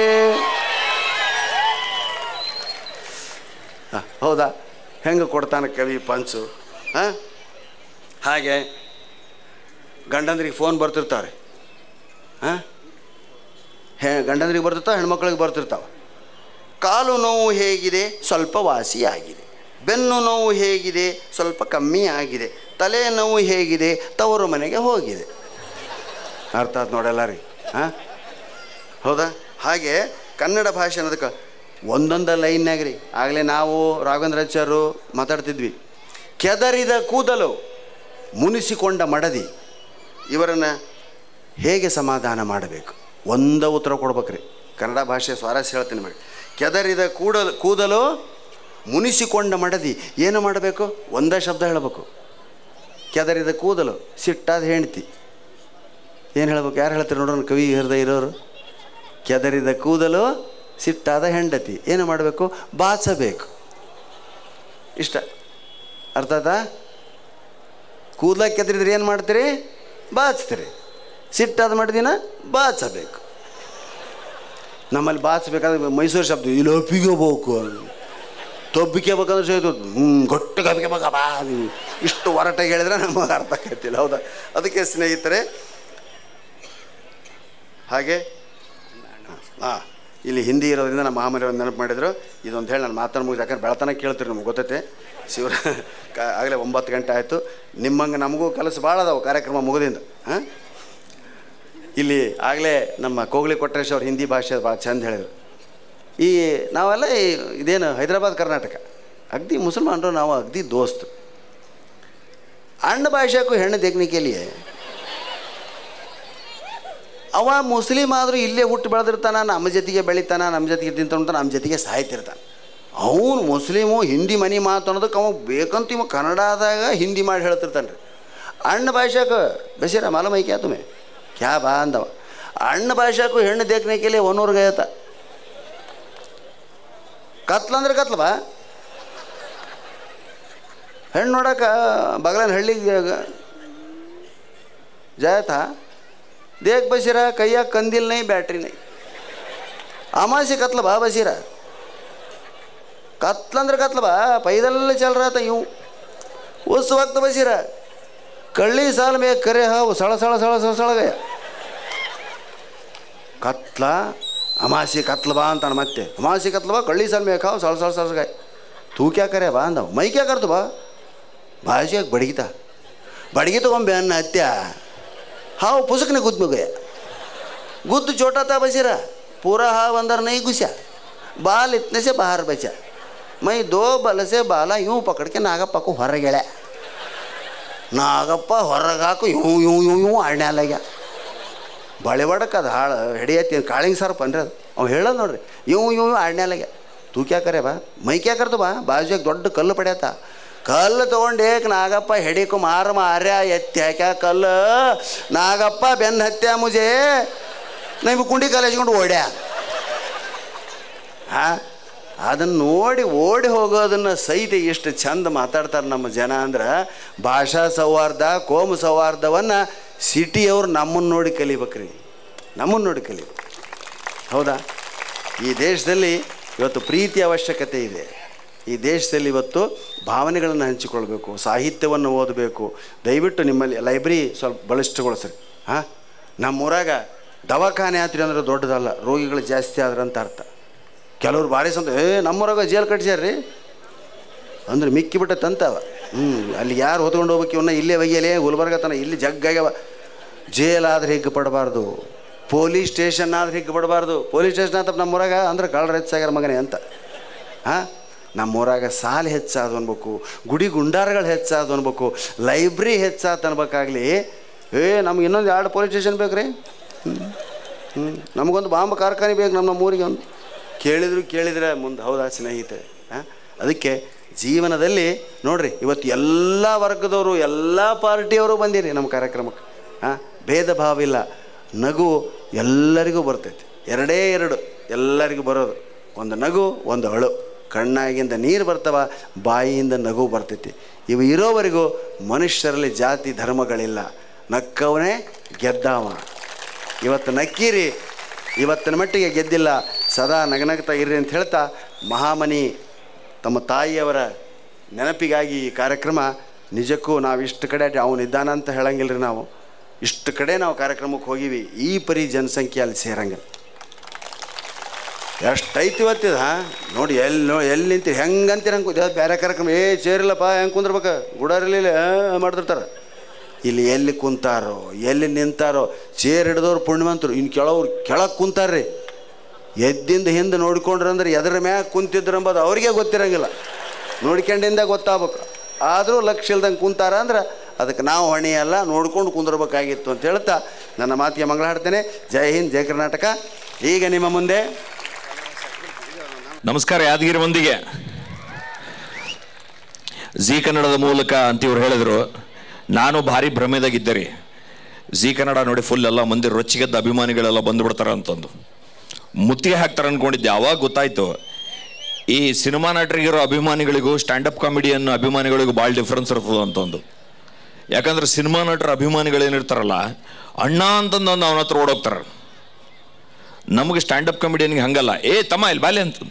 ಹ, ಹೌದಾ ಹೆಂಗೆ ಕೊಡ್ತಾನೆ ಕವಿ ಪಂಚು ಹಾಂ ಹಾಗೆ ಗಂಡಂದ್ರಿಗೆ ಫೋನ್ ಬರ್ತಿರ್ತಾರೆ ಹಾಂ ಹೇ ಗಂಡಂದ್ರಿಗೆ ಬರ್ತಿರ್ತಾವೆ ಹೆಣ್ಮಕ್ಳಿಗೆ ಬರ್ತಿರ್ತಾವೆ ಕಾಲು ನೋವು ಹೇಗಿದೆ ಸ್ವಲ್ಪ ವಾಸಿಯಾಗಿದೆ ಬೆನ್ನು ನೋವು ಹೇಗಿದೆ ಸ್ವಲ್ಪ ಕಮ್ಮಿ ಆಗಿದೆ ತಲೆ ನೋವು ಹೇಗಿದೆ ತವರು ಮನೆಗೆ ಹೋಗಿದೆ ಅರ್ಥ ಆಯ್ತು ನೋಡಲ್ಲ ರೀ ಹಾಂ ಹೌದಾ ಹಾಗೆ ಕನ್ನಡ ಭಾಷೆ ಅನ್ನೋದಕ್ಕೆ ಒಂದೊಂದು ಲೈನ್ನಾಗ ರೀ ಆಗಲೇ ನಾವು ರಾಘವೇಂದ್ರಾಚಾರ್ಯರು ಮಾತಾಡ್ತಿದ್ವಿ ಕೆದರಿದ ಕೂದಲು ಮುನಿಸಿಕೊಂಡ ಮಡದಿ ಇವರನ್ನು ಹೇಗೆ ಸಮಾಧಾನ ಮಾಡಬೇಕು ಒಂದ ಉತ್ತರ ಕೊಡ್ಬೇಕ್ರಿ ಕನ್ನಡ ಭಾಷೆ ಸ್ವಾರಸ್ಯ ಹೇಳ್ತೀನಿ ನಿಮಗೆ ಕೆದರಿದ ಕೂಡಲು ಕೂದಲು ಮುನಿಸಿಕೊಂಡ ಮಡದಿ ಏನು ಮಾಡಬೇಕು ಒಂದೇ ಶಬ್ದ ಹೇಳಬೇಕು ಕೆದರಿದ ಕೂದಲು ಸಿಟ್ಟಾದ ಹೆಂಡ್ತಿ ಏನು ಹೇಳ್ಬೇಕು ಯಾರು ಹೇಳ್ತಾರೆ ನೋಡೋಣ ಕವಿ ಹೃದಯ ಇರೋರು ಕೆದರಿದ ಕೂದಲು ಸಿಟ್ಟಾದ ಹೆಂಡತಿ ಏನು ಮಾಡಬೇಕು ಬಾಚಬೇಕು ಇಷ್ಟ ಅರ್ಥ ಆಯ್ತಾ ಕೂದಲ ಕೆದರಿದ್ರೆ ಏನು ಮಾಡ್ತೀರಿ ಬಾಚ್ತೀರಿ ಸಿಟ್ಟಾದ ಮಾಡಿದಿನ ಬಾಚಬೇಕು ನಮ್ಮಲ್ಲಿ ಬಾಚಬೇಕಾದ್ರೆ ಮೈಸೂರು ಶಬ್ದ ಇಲ್ಲಿ ಒಪ್ಪಿಗೆಬೇಕು ತೊಬ್ಬಿಕೆ ಬೇಕಂದ್ರೆ ಸೇತು ಹ್ಞೂ ಗೊಟ್ಟು ಕಬ್ಬಿಗೆ ಇಷ್ಟು ಒರಟಾಗಿ ಹೇಳಿದ್ರೆ ನಮಗೆ ಅರ್ಥ ಆಗ್ತಿಲ್ಲ ಹೌದಾ ಅದಕ್ಕೆ ಸ್ನೇಹಿತರೆ ಹಾಗೆ ಹಾಂ ಇಲ್ಲಿ ಹಿಂದಿ ಇರೋದ್ರಿಂದ ನಮ್ಮ ಮಹಾಮರಿ ಒಂದು ನೆನಪು ಮಾಡಿದ್ರು ಇದೊಂದು ಹೇಳಿ ನಾನು ಮಾತನ್ನು ಮುಗಿದು ಯಾಕಂದ್ರೆ ಬೆಳತನ ಕೇಳ್ತೀರಿ ನಮ್ಗೆ ಗೊತ್ತೈತೆ ಶಿವರ ಆಗಲೇ ಒಂಬತ್ತು ಗಂಟೆ ಆಯಿತು ನಿಮ್ಮಂಗೆ ನಮಗೂ ಕೆಲಸ ಭಾಳ ಅದಾವೆ ಕಾರ್ಯಕ್ರಮ ಮುಗಿದಿಂದ ಹಾಂ ಇಲ್ಲಿ ಆಗಲೇ ನಮ್ಮ ಕೋಗ್ಲಿ ಕೊಟ್ರೇಶ್ ಅವ್ರು ಹಿಂದಿ ಭಾಷೆ ಭಾಳ ಚಂದ ಹೇಳಿದರು ಈ ನಾವೆಲ್ಲ ಈ- ಇದೇನು ಹೈದರಾಬಾದ್ ಕರ್ನಾಟಕ ಅಗ್ದಿ ಮುಸಲ್ಮಾನರು ನಾವು ಅಗ್ದಿ ದೋಸ್ತ್ ಅಣ್ಣ ಭಾಷೆಗೂ ಹೆಣ್ಣು ದೇಗ್ನಿಕೆಲಿಯೇ ಅವ ಮುಸ್ಲಿಮ್ ಆದರೂ ಇಲ್ಲೇ ಹುಟ್ಟು ಬೆಳೆದಿರ್ತಾನ ನಮ್ಮ ಜೊತೆಗೆ ಬೆಳಿತಾನ ನಮ್ಮ ಜೊತೆಗೆ ತಿಂತಾನ ನಮ್ಮ ಜೊತೆಗೆ ಸಾಯ್ತಿರ್ತಾನೆ ಅವನು ಮುಸ್ಲಿಮು ಹಿಂದಿ ಮನೆ ಮಾತು ಅನ್ನೋದಕ್ಕೆ ಅವ ಬೇಕಂತ ಇವ ಕನ್ನಡದಾಗ ಹಿಂದಿ ಮಾಡಿ ಹೇಳ್ತಿರ್ತಾನೆ ರೀ ಅಣ್ಣ ಭಾಷಾಕ ಬಸೀರ ಮಾಲೂಮ್ ಕ್ಯಾ ತುಮೆ ಕ್ಯಾ ಬಾ ಅಂದವ ಅಣ್ಣ ಭಾಷಾಕು ಹೆಣ್ಣು ದೇಖ್ನೇಕೆಲೆ ಒನ್ನೂರು ಗಯತ ಕತ್ಲಂದ್ರೆ ಕತ್ಲ ಬಾ ಹೆಣ್ಣು ನೋಡಕ್ಕೆ ಬಗಲನ ಹಳ್ಳಿಗೆ ಜಾಯತಾ देख बशीरा कैया कंदील नहीं बैटरी नहीं अमासी कत्ल बा बशीरा कत्ल अंदर कत्ल बा पैदल चल रहा था यूं उस वक्त बशीरा कल्ली साल में एक करे हाँ वो सड़ा सड़ा सड़ा सड़ा सड़ गया ಕತ್ಲ ಅಮಾಸಿ ಕತ್ಲ ಬಾ ಅಂತಾನೆ ಮತ್ತೆ ಅಮಾಸಿ ಕತ್ಲ ಬಾ ಕಳ್ಳಿ ಸಾಲ್ ಮೇಕಾವ್ ಸಳ ಸಳ ಸಳ ಗए तू क्या करे बा अंदव मैं क्या कर बा भाषे बड़गीता बड़गी तो हम बहन हत्या हाँ वो पुसक ने गुद में गया गुद छोटा था बसीरा पूरा हाव अंदर नहीं घुसा बाल इतने से बाहर बचा मैं दो बल से बाला यूं पकड़ के नागप्ಪ को ಹೊರಗೆಳೆ ನಾಗಪ್ಪ ಹೊರಗಾಕು ಯೂಂ ಯೂಂ ಯೂಂ ಯೂಂ ಆಡ್ನೆ ಅಲ್ಲಾಗ್ಯ ಬಳೆ ಬಡಕ್ಕೆ ಅದು ಹಾಳು ಹಿಡಿಯತ್ತಿ ಕಾಳಿಂಗ್ ಸಾರ್ ಪನ್ರಿ ಅದು ಅವ್ ಹೇಳೋದು ನೋಡ್ರಿ ಇವ್ ಇವ್ ಆಡ್ನೆ ಅಲ್ಲಾಗ್ಯ ತೂ ಕ್ಯಾ ಕರೆ ಬಾ ಮೈ ಕ್ಯಾ ಕರ್ತು ಬಾ ಬಾಜುಗೆ ದೊಡ್ಡ ಕಲ್ಲು ಪಡ್ಯಾತ ಕಲ್ಲು ತೊಗೊಂಡು ಏಕ್ ನಾಗಪ್ಪ ಹೆಡಿಕು ಮಾರ ಮಾರ್ಯ ಎತ್ತಿ ಹಾಕ್ಯ ಕಲ್ಲು ನಾಗಪ್ಪ ಬೆನ್ನ ಹತ್ಯ ಮುಜೆ ನಮಗೆ ಕುಂಡಿ ಕಾಲೇಜ್ಕೊಂಡು ಓಡ್ಯಾ ಹಾ ಅದನ್ನು ನೋಡಿ ಓಡಿ ಹೋಗೋದನ್ನು ಸಹಿತ ಎಷ್ಟು ಚಂದ ಮಾತಾಡ್ತಾರೆ ನಮ್ಮ ಜನ ಅಂದ್ರೆ ಭಾಷಾ ಸೌಹಾರ್ದ ಕೋಮು ಸೌಹಾರ್ದವನ್ನು ಸಿಟಿಯವ್ರು ನಮ್ಮನ್ನು ನೋಡಿ ಕಲಿಬೇಕ್ರಿ ನಮ್ಮನ್ನು ನೋಡಿ ಕಲಿಬೇಕು ಹೌದಾ ಈ ದೇಶದಲ್ಲಿ ಇವತ್ತು ಪ್ರೀತಿ ಅವಶ್ಯಕತೆ ಇದೆ ಈ ದೇಶದಲ್ಲಿ ಇವತ್ತು ಭಾವನೆಗಳನ್ನು ಹಂಚಿಕೊಳ್ಬೇಕು ಸಾಹಿತ್ಯವನ್ನು ಓದಬೇಕು ದಯವಿಟ್ಟು ನಿಮ್ಮಲ್ಲಿ ಲೈಬ್ರರಿ ಸ್ವಲ್ಪ ಬಲಿಷ್ಠಗೊಳಿಸ್ರಿ ಹಾಂ ನಮ್ಮೂರಾಗ ದವಾಖಾನೆ ಆತ್ರಿ ಅಂದ್ರೆ ದೊಡ್ಡದಲ್ಲ ರೋಗಿಗಳು ಜಾಸ್ತಿ ಆದ್ರೆ ಅಂತ ಅರ್ಥ ಕೆಲವ್ರು ಭಾರಿ ಸಂತ ಏ ನಮ್ಮೂರಾಗ ಜೇಲ್ ಕಟ್ಸ್ಯಾರ್ರಿ ಅಂದ್ರೆ ಮಿಕ್ಕಿ ಬಿಟ್ಟತ್ತಂತವ ಹ್ಞೂ ಅಲ್ಲಿ ಯಾರು ಹೊತ್ಕೊಂಡು ಹೋಗ್ಬೇಕು ಇವನ್ನ ಇಲ್ಲೇ ಒಯ್ಯಲೇ ಗುಲ್ಬರ್ಗ ತನ ಇಲ್ಲಿ ಜಗ್ಗಾಗ್ಯವ ಜೇಲ್ ಆದ್ರೆ ಹಿಗ್ಗು ಪಡಬಾರ್ದು ಪೊಲೀಸ್ ಸ್ಟೇಷನ್ ಆದ್ರೆ ಹಿಗ್ಗು ಪಡಬಾರ್ದು ಪೊಲೀಸ್ ಸ್ಟೇಷನ್ ಅಂತ ನಮ್ಮೂರಾಗ ಅಂದ್ರೆ ಕಳ್ಳರು ಹೆಚ್ಚಾಗ್ಯಾರ ಮಗನೇ ಅಂತ ಹಾಂ ನಮ್ಮೂರಾಗ ಸಾಲ ಹೆಚ್ಚಾದು ಅನ್ಬೇಕು ಗುಡಿ ಗುಂಡಾರಗಳು ಹೆಚ್ಚಾದು ಅನ್ಬೇಕು ಲೈಬ್ರರಿ ಹೆಚ್ಚಾತು ಅನ್ಬೇಕಾಗ್ಲಿ ಏ ನಮ್ಗೆ ಇನ್ನೊಂದು ಎರಡು ಪೊಲೀಸ್ ಸ್ಟೇಷನ್ ಬೇಕು ರೀ ಹ್ಞೂ ನಮಗೊಂದು ಬಾಂಬ್ ಕಾರ್ಖಾನೆ ಬೇಕು ನಮ್ಮ ನಮ್ಮೂರಿಗೆ ಒಂದು ಕೇಳಿದ್ರು ಕೇಳಿದ್ರೆ ಮುಂದೆ ಹೌದಾ ಸ್ನೇಹಿತರೆ ಹಾಂ ಅದಕ್ಕೆ ಜೀವನದಲ್ಲಿ ನೋಡ್ರಿ ಇವತ್ತು ಎಲ್ಲ ವರ್ಗದವರು ಎಲ್ಲ ಪಾರ್ಟಿಯವರು ಬಂದಿರಿ ನಮ್ಮ ಕಾರ್ಯಕ್ರಮಕ್ಕೆ ಹಾಂ ಭೇದ ಭಾವ ಇಲ್ಲ ನಗು ಎಲ್ಲರಿಗೂ ಬರ್ತೈತಿ ಎರಡೇ ಎರಡು ಎಲ್ಲರಿಗೂ ಬರೋದು ಒಂದು ನಗು ಒಂದು ಅಳು ಕಣ್ಣಾಗಿಂದ ನೀರು ಬರ್ತವ ಬಾಯಿಯಿಂದ ನಗು ಬರ್ತೈತಿ ಇವು ಇರೋವರೆಗೂ ಮನುಷ್ಯರಲ್ಲಿ ಜಾತಿ ಧರ್ಮಗಳಿಲ್ಲ ನಕ್ಕವನೇ ಗೆದ್ದವ ಇವತ್ತು ನಕ್ಕೀರಿ ಇವತ್ತಿನ ಮಟ್ಟಿಗೆ ಗೆದ್ದಿಲ್ಲ ಸದಾ ನಗನಗ್ತಾ ಇರ್ರಿ ಅಂತ ಹೇಳ್ತಾ ಮಹಾಮನಿ ತಮ್ಮ ತಾಯಿಯವರ ನೆನಪಿಗಾಗಿ ಈ ಕಾರ್ಯಕ್ರಮ ನಿಜಕ್ಕೂ ನಾವು ಇಷ್ಟು ಕಡೆ ಅವನಿದ್ದಾನ ಅಂತ ಹೇಳಂಗಿಲ್ಲ ರೀ ನಾವು ಇಷ್ಟು ಕಡೆ ನಾವು ಕಾರ್ಯಕ್ರಮಕ್ಕೆ ಹೋಗಿವಿ ಈ ಪರಿ ಜನಸಂಖ್ಯೆ ಅಲ್ಲಿ ಸೇರಂಗಿಲ್ಲ ಎಷ್ಟೈತಿ ಇವತ್ತಿದ ನೋಡಿ ಎಲ್ಲಿ ನೋ ಎಲ್ಲಿ ನಿಂತೀರಿ ಹೆಂಗೆ ಅಂತೀರಿ ಹಂಗೆ ಕೂತ ಬೇರೆ ಕಾರ್ಯಕ್ರಮ ಏ ಸೇರಿಲ್ಲಪ್ಪ ಹೆಂಗೆ ಕುಂದ್ರಬೇಕು ಗುಡಾರಿಲಿಲ್ಲ ಮಾಡ್ತಿರ್ತಾರೆ ಇಲ್ಲಿ ಎಲ್ಲಿ ಕುಂತಾರೋ ಎಲ್ಲಿ ನಿಂತಾರೋ ಚೇರ್ ಹಿಡ್ದವ್ರು ಪುಣ್ಯವಂತರು ಇನ್ನು ಕೆಳವ್ರು ಕೆಳಗೆ ಕುಂತಾರ್ರಿ ಎದ್ದಿಂದ ಹಿಂದೆ ನೋಡ್ಕೊಂಡ್ರಂದ್ರೆ ಎದ್ರ ಮ್ಯಾಗ ಕುಂತಿದ್ರು ಅಂಬೋದು ಅವ್ರಿಗೆ ಗೊತ್ತಿರಂಗಿಲ್ಲ ನೋಡ್ಕೊಂಡಿಂದ ಗೊತ್ತಾಗ್ಬೇಕು ಆದರೂ ಲಕ್ಷ್ಯ ಇಲ್ದಂಗೆ ಕುಂತಾರ ಅಂದ್ರೆ ಅದಕ್ಕೆ ನಾವು ಹೊಣೆ ಅಲ್ಲ ನೋಡ್ಕೊಂಡು ಕುಂದಿರ್ಬೇಕಾಗಿತ್ತು ಅಂತ ಹೇಳ್ತಾ ನನ್ನ ಮಾತಿಗೆ ಮಂಗಳ ಹಾಡ್ತೇನೆ ಜೈ ಹಿಂದ್ ಜೈ ಕರ್ನಾಟಕ ಈಗ ನಿಮ್ಮ ಮುಂದೆ ನಮಸ್ಕಾರ ಯಾದಗಿರಿ ಮಂದಿಗೆ ಜಿ ಕನ್ನಡದ ಮೂಲಕ ಅಂತ ಇವ್ರು ಹೇಳಿದ್ರು ನಾನು ಭಾರಿ ಭ್ರಮೆದಾಗಿದ್ದೆ ರೀ ಜಿ ಕನ್ನಡ ನೋಡಿ ಫುಲ್ ಎಲ್ಲ ಮಂದಿ ರೊಚ್ಚಿಗೆದ್ದ ಅಭಿಮಾನಿಗಳೆಲ್ಲ ಬಂದುಬಿಡ್ತಾರೆ ಅಂತಂದು ಮುತ್ತಿಗೆ ಹಾಕ್ತಾರೆ ಅನ್ಕೊಂಡಿದ್ದೆ ಅವಾಗ ಗೊತ್ತಾಯ್ತು ಈ ಸಿನಿಮಾ ನಟರಿಗಿರೋ ಅಭಿಮಾನಿಗಳಿಗೂ ಸ್ಟ್ಯಾಂಡಪ್ ಕಾಮಿಡಿಯನ್ ಅಭಿಮಾನಿಗಳಿಗೂ ಭಾಳ ಡಿಫ್ರೆನ್ಸ್ ಇರ್ತದೆ ಅಂತಂದು ಯಾಕಂದ್ರೆ ಸಿನಿಮಾ ನಟರ ಅಭಿಮಾನಿಗಳೇನಿರ್ತಾರಲ್ಲ ಅಣ್ಣ ಅಂತಂದು ಅವನ ಹತ್ರ ಓಡೋಗ್ತಾರೆ ನಮಗೆ ಸ್ಟ್ಯಾಂಡಪ್ ಕಾಮಿಡಿಯನ್ಗೆ ಹಂಗಲ್ಲ ಏ ತಮ್ಮ ಇಲ್ಲಿ ಬಾಲೆ ಅಂತ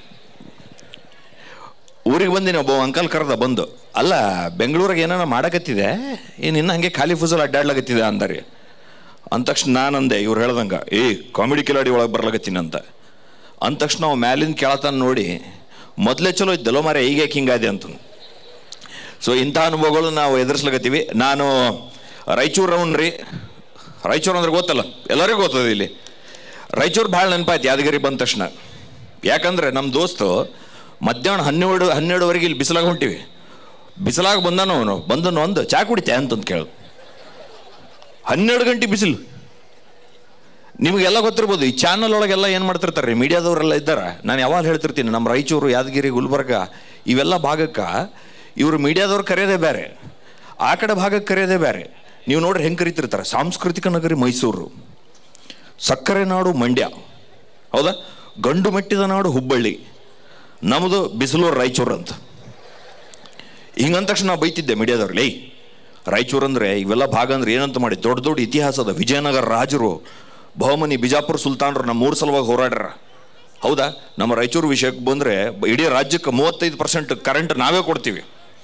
ಊರಿಗೆ ಬಂದಿನಿ ಒಬ್ಬ ಅಂಕಲ್ ಕರೆದ ಬಂದು ಅಲ್ಲ ಬೆಂಗಳೂರಿಗೆ ಏನಾರ ಮಾಡಕತ್ತಿದೆ ಏನು ಇನ್ನು ಹಂಗೆ ಖಾಲಿ ಫುಸಲ್ ಅಡ್ಡಾಡ್ಲಾಗತ್ತಿದೆ ಅಂದಾರಿ ಅಂದ ತಕ್ಷಣ ನಾನಂದೆ ಇವ್ರು ಹೇಳ್ದಂಗೆ ಏ ಕಾಮಿಡಿ ಕಿಲಾಡಿ ಒಳಗೆ ಬರ್ಲಾಗತ್ತೀನಿ ಅಂತ ಅಂದ ತಕ್ಷಣ ಅವ ಮ್ಯಾಲಿಂದ ಕೇಳತಾನ ನೋಡಿ ಮೊದಲೇ ಚಲೋ ಇದ್ದಲ್ಲೋ ಮಾರೆ ಈಗ ಯಾಕೆ ಹಿಂಗಾದೆ ಅಂತ ಸೊ ಇಂಥ ಅನುಭವಗಳು ನಾವು ಎದುರಿಸ್ಲಿಕತ್ತೀವಿ ನಾನು ರಾಯಚೂರವನ್ ರೀ ರಾಯಚೂರು ಅಂದ್ರೆ ಗೊತ್ತಲ್ಲ ಎಲ್ಲರಿಗೂ ಗೊತ್ತದ ಇಲ್ಲಿ ರಾಯಚೂರು ಭಾಳ ನೆನಪಾಯ್ತು ಯಾದಗಿರಿ ಬಂದ ತಕ್ಷಣ ಯಾಕಂದ್ರೆ ನಮ್ಮ ದೋಸ್ತು ಮಧ್ಯಾಹ್ನ ಹನ್ನೆರಡು ಹನ್ನೆರಡುವರೆಗೆ ಇಲ್ಲಿ ಬಿಸಿಲಾಗ ಹೊಂಟಿವಿ ಬಿಸಿಲಾಗ ಬಂದಾನು ಅವನು ಬಂದನು ಒಂದು ಚಾ ಕುಡಿತೆ ಅಂತಂದು ಕೇಳು ಹನ್ನೆರಡು ಗಂಟೆ ಬಿಸಿಲು ನಿಮಗೆಲ್ಲ ಗೊತ್ತಿರ್ಬೋದು ಈ ಚಾನಲ್ ಒಳಗೆಲ್ಲ ಏನು ಮಾಡ್ತಿರ್ತಾರೆ ಮೀಡಿಯಾದವರೆಲ್ಲ ಇದ್ದಾರೆ ನಾನು ಯಾವಾಗ ಹೇಳ್ತಿರ್ತೀನಿ ನಮ್ಮ ರಾಯಚೂರು ಯಾದಗಿರಿ ಗುಲ್ಬರ್ಗ ಇವೆಲ್ಲ ಭಾಗಕ್ಕೆ ಇವರು ಮೀಡಿಯಾದವ್ರು ಕರೆಯೋದೇ ಬೇರೆ ಆ ಕಡೆ ಭಾಗಕ್ಕೆ ಕರೆಯೋದೇ ಬೇರೆ ನೀವು ನೋಡ್ರಿ ಹೆಂಗೆ ಕರಿತಿರ್ತಾರೆ ಸಾಂಸ್ಕೃತಿಕ ನಗರಿ ಮೈಸೂರು ಸಕ್ಕರೆ ನಾಡು ಮಂಡ್ಯ ಹೌದಾ ಗಂಡು ಮೆಟ್ಟಿದ ನಾಡು ಹುಬ್ಬಳ್ಳಿ ನಮ್ಮದು ಬಿಸಿಲೂರು ರಾಯಚೂರು ಅಂತ ಹಿಂಗಂದ ತಕ್ಷಣ ನಾವು ಬೈತಿದ್ದೆ ಮೀಡಿಯಾದವ್ರು ಲೇ ರಾಯಚೂರು ಅಂದರೆ ಇವೆಲ್ಲ ಭಾಗ ಅಂದ್ರೆ ಏನಂತ ಮಾಡಿ ದೊಡ್ಡ ದೊಡ್ಡ ಇತಿಹಾಸದ ವಿಜಯನಗರ ರಾಜರು ಬಹುಮನಿ ಬಿಜಾಪುರ ಸುಲ್ತಾನರು ನಮ್ಮ ಮೂರು ಸಲುವಾಗಿ ಹೋರಾಡ್ರ ಹೌದಾ ನಮ್ಮ ರಾಯಚೂರು ವಿಷಯಕ್ಕೆ ಬಂದರೆ ಇಡೀ ರಾಜ್ಯಕ್ಕೆ ಮೂವತ್ತೈದು ಪರ್ಸೆಂಟ್ ಕರೆಂಟ್ ನಾವೇ ಕೊಡ್ತೀವಿ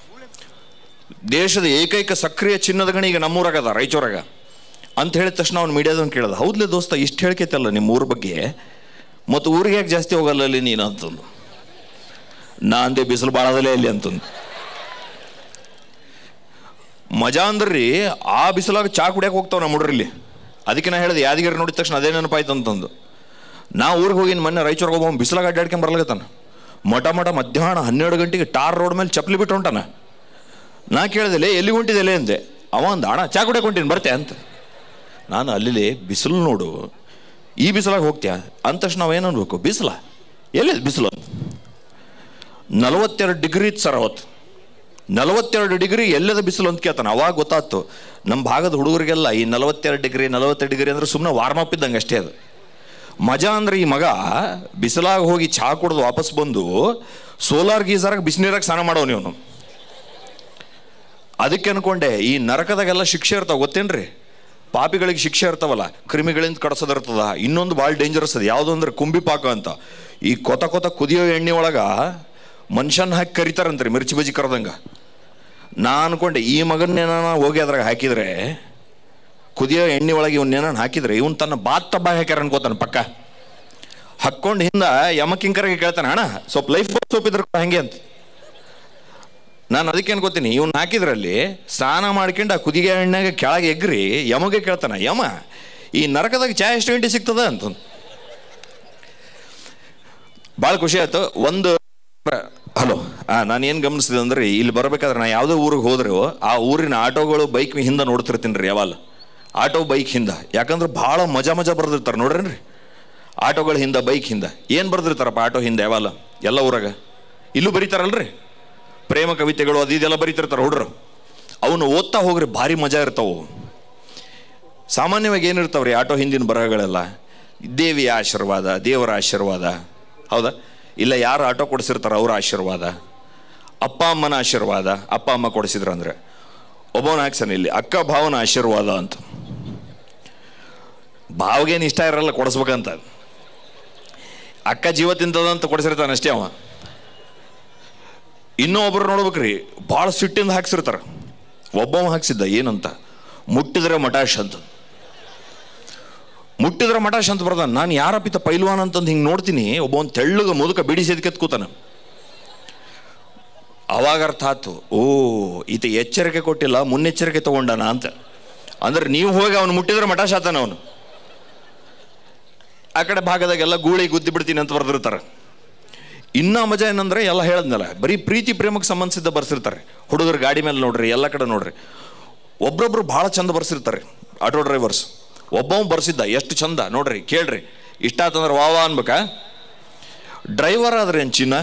ದೇಶದ ಏಕೈಕ ಸಕ್ರಿಯ ಚಿನ್ನದ ಗಣಿ ಈಗ ನಮ್ಮೂರಾಗದ ರಾಯಚೂರಾಗ ಅಂತ ಹೇಳಿದ ತಕ್ಷಣ ಅವ್ನು ಮೀಡಿಯಾದವ್ನು ಕೇಳ್ದ ಹೌದ್ಲೇ ದೋಸ್ತ ಇಷ್ಟು ಹೇಳ್ಕೈತಲ್ಲ ನಿಮ್ಮ ಊರ ಬಗ್ಗೆ ಮತ್ತು ಊರಿಗೆ ಯಾಕೆ ಜಾಸ್ತಿ ಹೋಗಲ್ಲ ಅಲ್ಲಿ ನೀನು ಅಂತಂದು ನಾ ಅಂದೆ ಬಿಸಿಲು ಬಾಳದಲ್ಲೇ ಇಲ್ಲಿ ಅಂತಂದು ಮಜಾ ಅಂದ್ರಿ ಆ ಬಿಸಿಲಾಗ ಚಾ ಕುಡಿಯಕ್ಕೆ ಹೋಗ್ತಾವ ನಮ್ಮ ಹುಡ್ರಲ್ಲಿ ಅದಕ್ಕೆ ನಾ ಹೇಳಿದೆ ಯಾದಗಿರಿ ನೋಡಿದ ತಕ್ಷಣ ಅದೇ ನೆನಪಾಯ್ತು ಅಂತಂದು ನಾ ಊರಿಗೆ ಹೋಗಿನ ಮೊನ್ನೆ ರಾಯಚೂರಿಗೆ ಹೋಗ್ಬೋದು ಬಿಸಿಲಾಗ ಅಡ್ಡಾಡ್ಕೊಂಡ್ ಬರ್ಲಾಗತ್ತಾನ ಮಠ ಮಠ ಮಧ್ಯಾಹ್ನ ಹನ್ನೆರಡು ಗಂಟೆಗೆ ಟಾರ್ ರೋಡ್ ಮೇಲೆ ಚಪ್ಪಲಿ ಬಿಟ್ಟು ಹೊಂಟಾನ ನಾ ಕೇಳಿದೆ ಲೇ ಎಲ್ಲಿ ಹೊಂಟಿದೆ ಅಂದೆ ಅವ ಅಂದ ಅಣ್ಣ ಚಾ ಕುಡಿಯಕ್ಕೆ ಹೊಂಟೀನಿ ಬರ್ತೆ ಅಂತ ನಾನು ಅಲ್ಲಿ ಬಿಸಿಲು ನೋಡು ಈ ಬಿಸಿಲಾಗ ಹೋಗ್ತೀಯ ಅಂದ ತಕ್ಷಣ ನಾವು ಏನು ಅನ್ಬೇಕು ಬಿಸಿಲ ಎಲ್ಲಿದೆ ಬಿಸಿಲು ಅಂತ ನಲವತ್ತೆರಡು ಡಿಗ್ರಿ ಇತ್ತು ಸರ್ ಅವತ್ತು ನಲವತ್ತೆರಡು ಡಿಗ್ರಿ ಎಲ್ಲದ ಬಿಸಿಲು ಅಂತ ಕೇಳ್ತಾನೆ ಅವಾಗ ಗೊತ್ತಾಯ್ತು ನಮ್ಮ ಭಾಗದ ಹುಡುಗರಿಗೆಲ್ಲ ಈ ನಲವತ್ತೆರಡು ಡಿಗ್ರಿ ನಲವತ್ತೆರಡು ಡಿಗ್ರಿ ಅಂದ್ರೆ ಸುಮ್ಮನೆ ವಾರ್ಮ್ ಅಪ್ ಇದ್ದಂಗೆ ಅಷ್ಟೇ ಅದು ಮಜಾ ಅಂದ್ರೆ ಈ ಮಗ ಬಿಸಿಲಾಗ ಹೋಗಿ ಚಹಾ ಕುಡ್ದು ವಾಪಸ್ ಬಂದು ಸೋಲಾರ್ ಗೀಸರಾಗ ಬಿಸಿನೀರಾಗ ಸ್ನಾನ ಮಾಡೋನು ಇವನು ಅದಕ್ಕೆ ಅನ್ಕೊಂಡೆ ಈ ನರಕದಾಗೆಲ್ಲ ಶಿಕ್ಷೆ ಇರ್ತಾವ ಗೊತ್ತೇನ್ರಿ ಪಾಪಿಗಳಿಗೆ ಶಿಕ್ಷೆ ಇರ್ತಾವಲ್ಲ ಕ್ರಿಮಿಗಳಿಂದ ಕಡ್ಸೋದಿರ್ತದ ಇನ್ನೊಂದು ಭಾಳ ಡೇಂಜರಸ್ ಅದು ಯಾವುದು ಅಂದ್ರೆ ಕುಂಬಿ ಪಾಕ ಅಂತ ಈ ಕೊತ ಕೊತ ಕುದಿಯೋ ಎಣ್ಣೆ ಒಳಗ ಮನುಷ್ಯನ ಹಾಕಿ ಕರಿತಾರಂತ್ರಿ ಮಿರ್ಚಿ ಬಜ್ಜಿ ಕರೆದಂಗ ನಾ ಅನ್ಕೊಂಡೆ ಈ ಮಗನ್ನೇನ ಹೋಗಿ ಅದ್ರಾಗ ಹಾಕಿದ್ರೆ ಕುದಿಯೋ ಎಣ್ಣೆ ಒಳಗೆ ಇವನ್ನೇನ ಹಾಕಿದ್ರೆ ಇವನ್ ತನ್ನ ಬಾತ್ ಟಬ್ಬ ಹಾಕ್ಯಾರ ಅನ್ಕೋತಾನ ಪಕ್ಕ ಹಾಕ್ಕೊಂಡು ಹಿಂದ ಯಮಕಿಂಕರಿಗೆ ಕೇಳ್ತಾನೆ ಅಣ್ಣ ಸ್ವಲ್ಪ ಲೈಫ್ ಸೋಪ್ ಇದ್ರ ಹಂಗೆ ಅಂತ ನಾನು ಅದಕ್ಕೆ ಅನ್ಕೋತೀನಿ ಇವ್ನ ಹಾಕಿದ್ರಲ್ಲಿ ಸ್ನಾನ ಮಾಡ್ಕೊಂಡು ಆ ಕುದಿಗೆ ಎಣ್ಣೆಗೆ ಕೆಳಗೆ ಎಗ್ರಿ ಯಮಗೆ ಕೇಳ್ತಾನ ಯಮ ಈ ನರಕದಾಗ ಚಾ ಎಷ್ಟು ಗಂಟೆ ಸಿಗ್ತದ ಅಂತ ಭಾಳ ಖುಷಿ ಆಯ್ತು ಒಂದು ಹಲೋ ಆ ನಾನು ಏನು ಗಮನಿಸಿದೆ ಅಂದ್ರೆ ಇಲ್ಲಿ ಬರಬೇಕಾದ್ರೆ ನಾ ಯಾವುದೇ ಊರಿಗೆ ಹೋದ್ರೆ ಆ ಊರಿನ ಆಟೋಗಳು ಬೈಕ್ ಹಿಂದೆ ನೋಡ್ತಿರ್ತೀನಿ ರೀ ಯಾವಾಗ ಆಟೋ ಬೈಕ್ ಹಿಂದೆ ಯಾಕಂದ್ರೆ ಭಾಳ ಮಜಾ ಮಜಾ ಬರ್ದಿರ್ತಾರೆ ನೋಡ್ರೇನ್ರಿ ಆಟೋಗಳ ಹಿಂದೆ ಬೈಕ್ ಹಿಂದೆ ಏನು ಬರ್ದಿರ್ತಾರಪ್ಪ ಆಟೋ ಹಿಂದೆ ಯಾವಲ್ಲ ಎಲ್ಲ ಊರಾಗ ಇಲ್ಲೂ ಬರೀತಾರಲ್ರಿ ಪ್ರೇಮ ಕವಿತೆಗಳು ಅದು ಇದೆಲ್ಲ ಬರೀತಿರ್ತಾರೆ ಹುಡ್ರು ಅವನು ಓದ್ತಾ ಹೋಗ್ರಿ ಭಾರಿ ಮಜಾ ಇರ್ತಾವು ಸಾಮಾನ್ಯವಾಗಿ ಏನಿರ್ತಾವ್ರಿ ಆಟೋ ಹಿಂದಿನ ಬರಹಗಳೆಲ್ಲ ದೇವಿಯ ಆಶೀರ್ವಾದ ದೇವರ ಆಶೀರ್ವಾದ ಹೌದಾ ಇಲ್ಲ ಯಾರು ಆಟೋ ಕೊಡಿಸಿರ್ತಾರ ಅವ್ರ ಆಶೀರ್ವಾದ ಅಪ್ಪ ಅಮ್ಮನ ಆಶೀರ್ವಾದ ಅಪ್ಪ ಅಮ್ಮ ಕೊಡಿಸಿದ್ರು ಅಂದ್ರೆ ಒಬ್ಬವನ ಹಾಕ್ಸನ್ ಇಲ್ಲಿ ಅಕ್ಕ ಭಾವನ ಆಶೀರ್ವಾದ ಅಂತ ಭಾವಗೇನು ಇಷ್ಟ ಇರಲ್ಲ ಕೊಡಿಸ್ಬೇಕಂತ ಅಕ್ಕ ಜೀವ ತಿಂತದಂತ ಕೊಡಿಸಿರ್ತಾನೆ ಅಷ್ಟೇ ಅವ ಇನ್ನೂ ಒಬ್ರು ನೋಡ್ಬೇಕ್ರಿ ಭಾಳ ಸಿಟ್ಟಿಂದ ಹಾಕ್ಸಿರ್ತಾರ ಒಬ್ಬವ ಹಾಕ್ಸಿದ್ದ ಏನಂತ ಮುಟ್ಟಿದ್ರೆ ಮಟಾಶ್ ಅಂತ ಮುಟ್ಟಿದ್ರೆ ಮಟಾಶ್ ಅಂತ ಬರ್ದ ನಾನು ಯಾರಪ್ಪಿತ ಪೈಲ್ವಾನ್ ಅಂತಂದು ಹಿಂಗೆ ನೋಡ್ತೀನಿ ಒಬ್ಬವನ್ ತೆಳ್ಳಗ ಮುದುಕ ಬಿಡಿಸಿ ಕೂತಾನ ಅವಾಗ ಅರ್ಥ ಆತು ಓ ಈತ ಎಚ್ಚರಿಕೆ ಕೊಟ್ಟಿಲ್ಲ ಮುನ್ನೆಚ್ಚರಿಕೆ ತಗೊಂಡಾನ ಅಂತ ಅಂದ್ರೆ ನೀವು ಹೋಗಿ ಅವನು ಮುಟ್ಟಿದ್ರೆ ಮಟಾಶ್ ಆತಾನ ಅವನು ಆ ಕಡೆ ಭಾಗದಾಗೆಲ್ಲ ಗೂಳಿ ಗುದ್ದಿ ಬಿಡ್ತೀನಿ ಅಂತ ಬರ್ದಿರ್ತಾರೆ ಇನ್ನ ಮಜಾ ಏನಂದ್ರೆ ಎಲ್ಲ ಹೇಳದ್ನಲ್ಲ ಬರೀ ಪ್ರೀತಿ ಪ್ರೇಮಕ್ಕೆ ಸಂಬಂಧಿಸಿದ ಬರ್ಸಿರ್ತಾರೆ ಹುಡುಗರು ಗಾಡಿ ಮೇಲೆ ನೋಡ್ರಿ ಎಲ್ಲ ಕಡೆ ನೋಡ್ರಿ ಒಬ್ರೊಬ್ರು ಭಾಳ ಚಂದ ಬರ್ಸಿರ್ತಾರೆ ಆಟೋ ಡ್ರೈವರ್ಸ್ ಒಬ್ಬವ ಬರ್ಸಿದ್ದ ಎಷ್ಟು ಚಂದ ನೋಡ್ರಿ ಕೇಳ್ರಿ ಇಷ್ಟ ಆತಂದ್ರೆ ವಾ ವಾ ಅನ್ಬೇಕಾ ಡ್ರೈವರ್ ಆದ್ರೆ ಏನು ಚಿನ್ನ